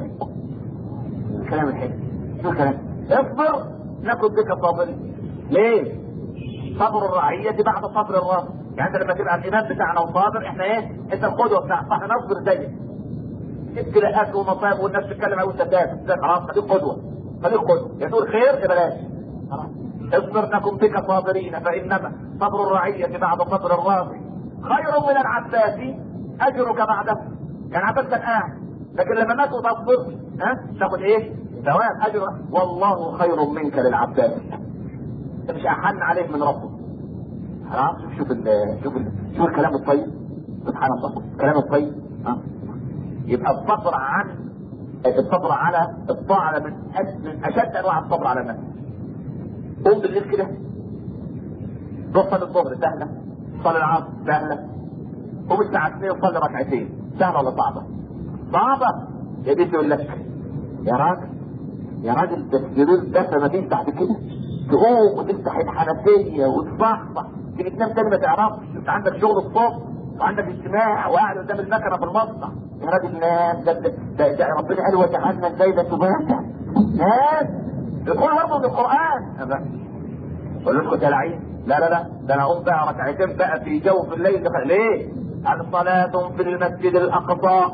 Speaker 1: كلام الحلو شو كلام اصبر نكن بك صابرين ليه صبر الرعية بعد صبر الراس يعني انت لما تبقى الامام بتاعنا وصابر احنا ايه انت القدوه بتاعنا فاحنا نصبر زيك ابتلاءات ومصائب والناس تتكلم او انت تافه خلاص خليك قدوه خليك قدوه يا تقول خير يا بلاش خلاص اصبر نكن بك صابرين فانما صبر الرعيه بعد صبر الراضي خير من العباس اجرك بعده يعني عباس كان قاعد لكن لما مات وتصبر ها تاخد ايه؟ ثواب اجر والله خير منك للعباس انت مش احن عليك من ربك خلاص شوف ال شوف ال شوف الكلام الطيب سبحان الله الكلام الطيب ها يبقى الصبر عن الصبر على الطاعة من من أشد أنواع الصبر على النفس. قوم بالليل كده روح صلي الظهر سهلة صلي العصر سهلة قوم الساعة 2 وصلي ركعتين سهلة ولا صعبة؟ صعبة يا بيت يقول لك يا راجل يا راجل ده السرير ده ما فيش بعد كده تقوم وتفتح الحنفية وتصحصح تيجي تنام تاني ما تعرفش انت عندك شغل الصبح وعندك اجتماع وقاعد قدام المكنه في المصنع يا راجل نام ده, ده, ده, ده ربنا قال وجعلنا الليل سباتا نام يقول برضه بالقران قول له اسكت يا لعين لا لا لا ده انا اقوم بقى ركعتين بقى في جوف الليل ده ليه؟ الصلاة في المسجد الأقصى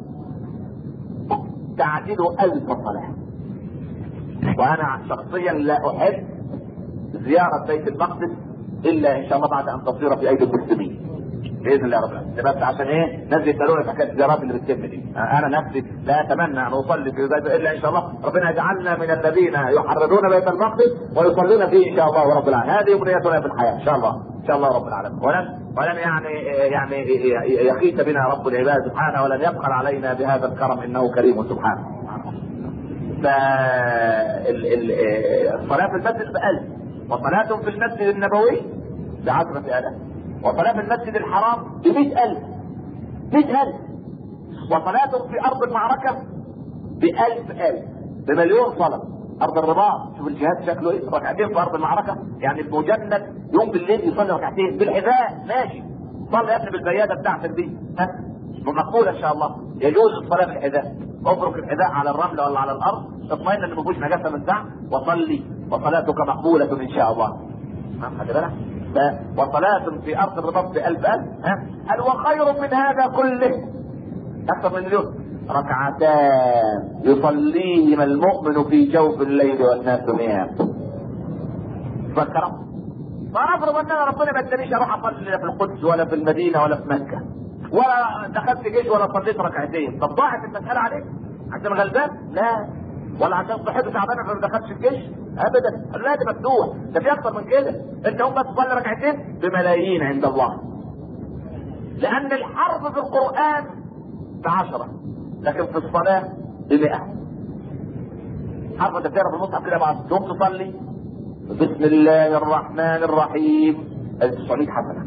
Speaker 1: تعدل ألف صلاة وأنا شخصيا لا أحب زيارة بيت المقدس إلا إن شاء الله بعد أن تصير في أيدي المسلمين باذن الله رب العالمين بس عشان ايه ناس يسالوني في حكايه الزيارات اللي بتتم دي انا نفسي لا اتمنى ان اصلي في بيت الا ان شاء الله ربنا يجعلنا من الذين يحررون بيت المقدس ويصلون فيه ان شاء الله رب العالمين هذه امنيتنا في الحياه ان شاء الله ان شاء الله رب العالمين ولن ولن يعني يعني يخيس بنا رب العباد سبحانه ولن يبخل علينا بهذا الكرم انه كريم سبحانه فالصلاة في المسجد بألف وصلاة في المسجد النبوي بعشرة آلاف وصلاة في المسجد الحرام بمئة ألف مئة ألف وصلاة في أرض المعركة بألف ألف بمليون صلاة أرض الرباط شوف الجهاد شكله إيه ركعتين في أرض المعركة يعني المجند يوم بالليل يصلي ركعتين بالحذاء ماشي صلي يا ابني بالبيادة بتاعتك دي ها مقبولة إن شاء الله يجوز الصلاة بالحذاء افرك الحذاء على الرمل ولا على الأرض اطمئن ان ما فيهوش نجاسة من تحت وصلي وصلاتك مقبولة إن شاء الله ها خلي بالك وصلاة في أرض الرباط بألف ألف ها قال وخير من هذا كله أكثر من مليون ركعتان يصليهما المؤمن في جوف الليل والناس نيام فكرم فنفرض ان انا ربنا ما ادانيش اروح اصلي لا في القدس ولا في المدينه ولا في مكه ولا دخلت جيش ولا صليت ركعتين طب ضاعت المساله عليك عشان غلبان لا ولا عشان صحته تعبانه فما دخلتش الجيش ابدا لا ده مفتوح ده في اكتر من كده انت هم بس تصلي ركعتين بملايين عند الله لان الحرف في القران بعشره لكن في الصلاه بمئة حرف انت بتقرا في المصحف كده بعد تقوم تصلي بسم الله الرحمن الرحيم 900 حسنه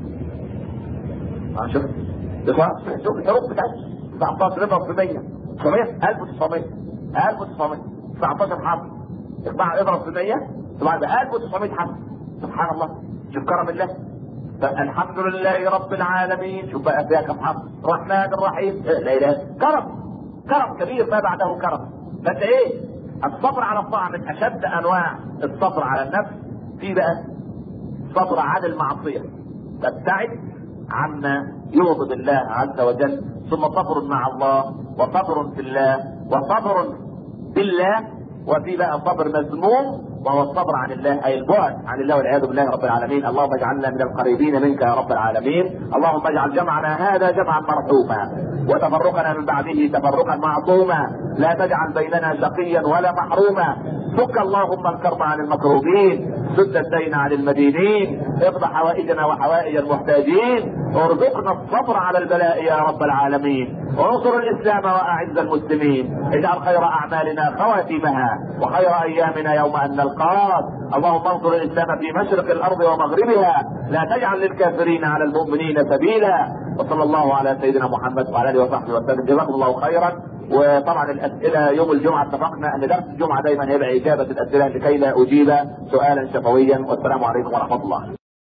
Speaker 1: شوف شوف الحروف بتاعتك 19 ربع في 100 900 1900 1900 19 حرف اطبع اضرب في 100 طبعا ده 1900 حرف سبحان الله شوف كرم الله الحمد لله رب العالمين شوف بقى فيها كم حرف الرحمن الرحيم لا اله كرم كرم كبير ما بعده كرم فانت ايه الصبر على الطاعه من اشد انواع الصبر على النفس في بقى صبر عن المعصيه تبتعد عما يغضب الله عز وجل ثم صبر مع الله وصبر في الله وصبر بالله وفي بقى صبر مذموم وهو الصبر عن الله اي البعد عن الله والعياذ بالله رب العالمين اللهم اجعلنا من القريبين منك يا رب العالمين اللهم اجعل جمعنا هذا جمعا مرحوما وتفرقنا من بعده تفرقا معصوما لا تجعل بيننا شقيا ولا محروما فك اللهم الكرب عن المكروبين سد الدين عن المدينين اقض حوائجنا وحوائج المحتاجين ارزقنا الصبر على البلاء يا رب العالمين وانصر الاسلام واعز المسلمين اجعل خير اعمالنا خواتيمها وخير ايامنا يوم ان نلقاك اللهم انصر الاسلام في مشرق الارض ومغربها لا تجعل للكافرين على المؤمنين سبيلا وصلى الله على سيدنا محمد وعلى اله وصحبه وسلم جزاكم الله خيرا وطبعا الاسئله يوم الجمعه اتفقنا ان درس الجمعه دايما هيبقى اجابه الاسئله لكي لا اجيب سؤالا شفويا والسلام عليكم ورحمه الله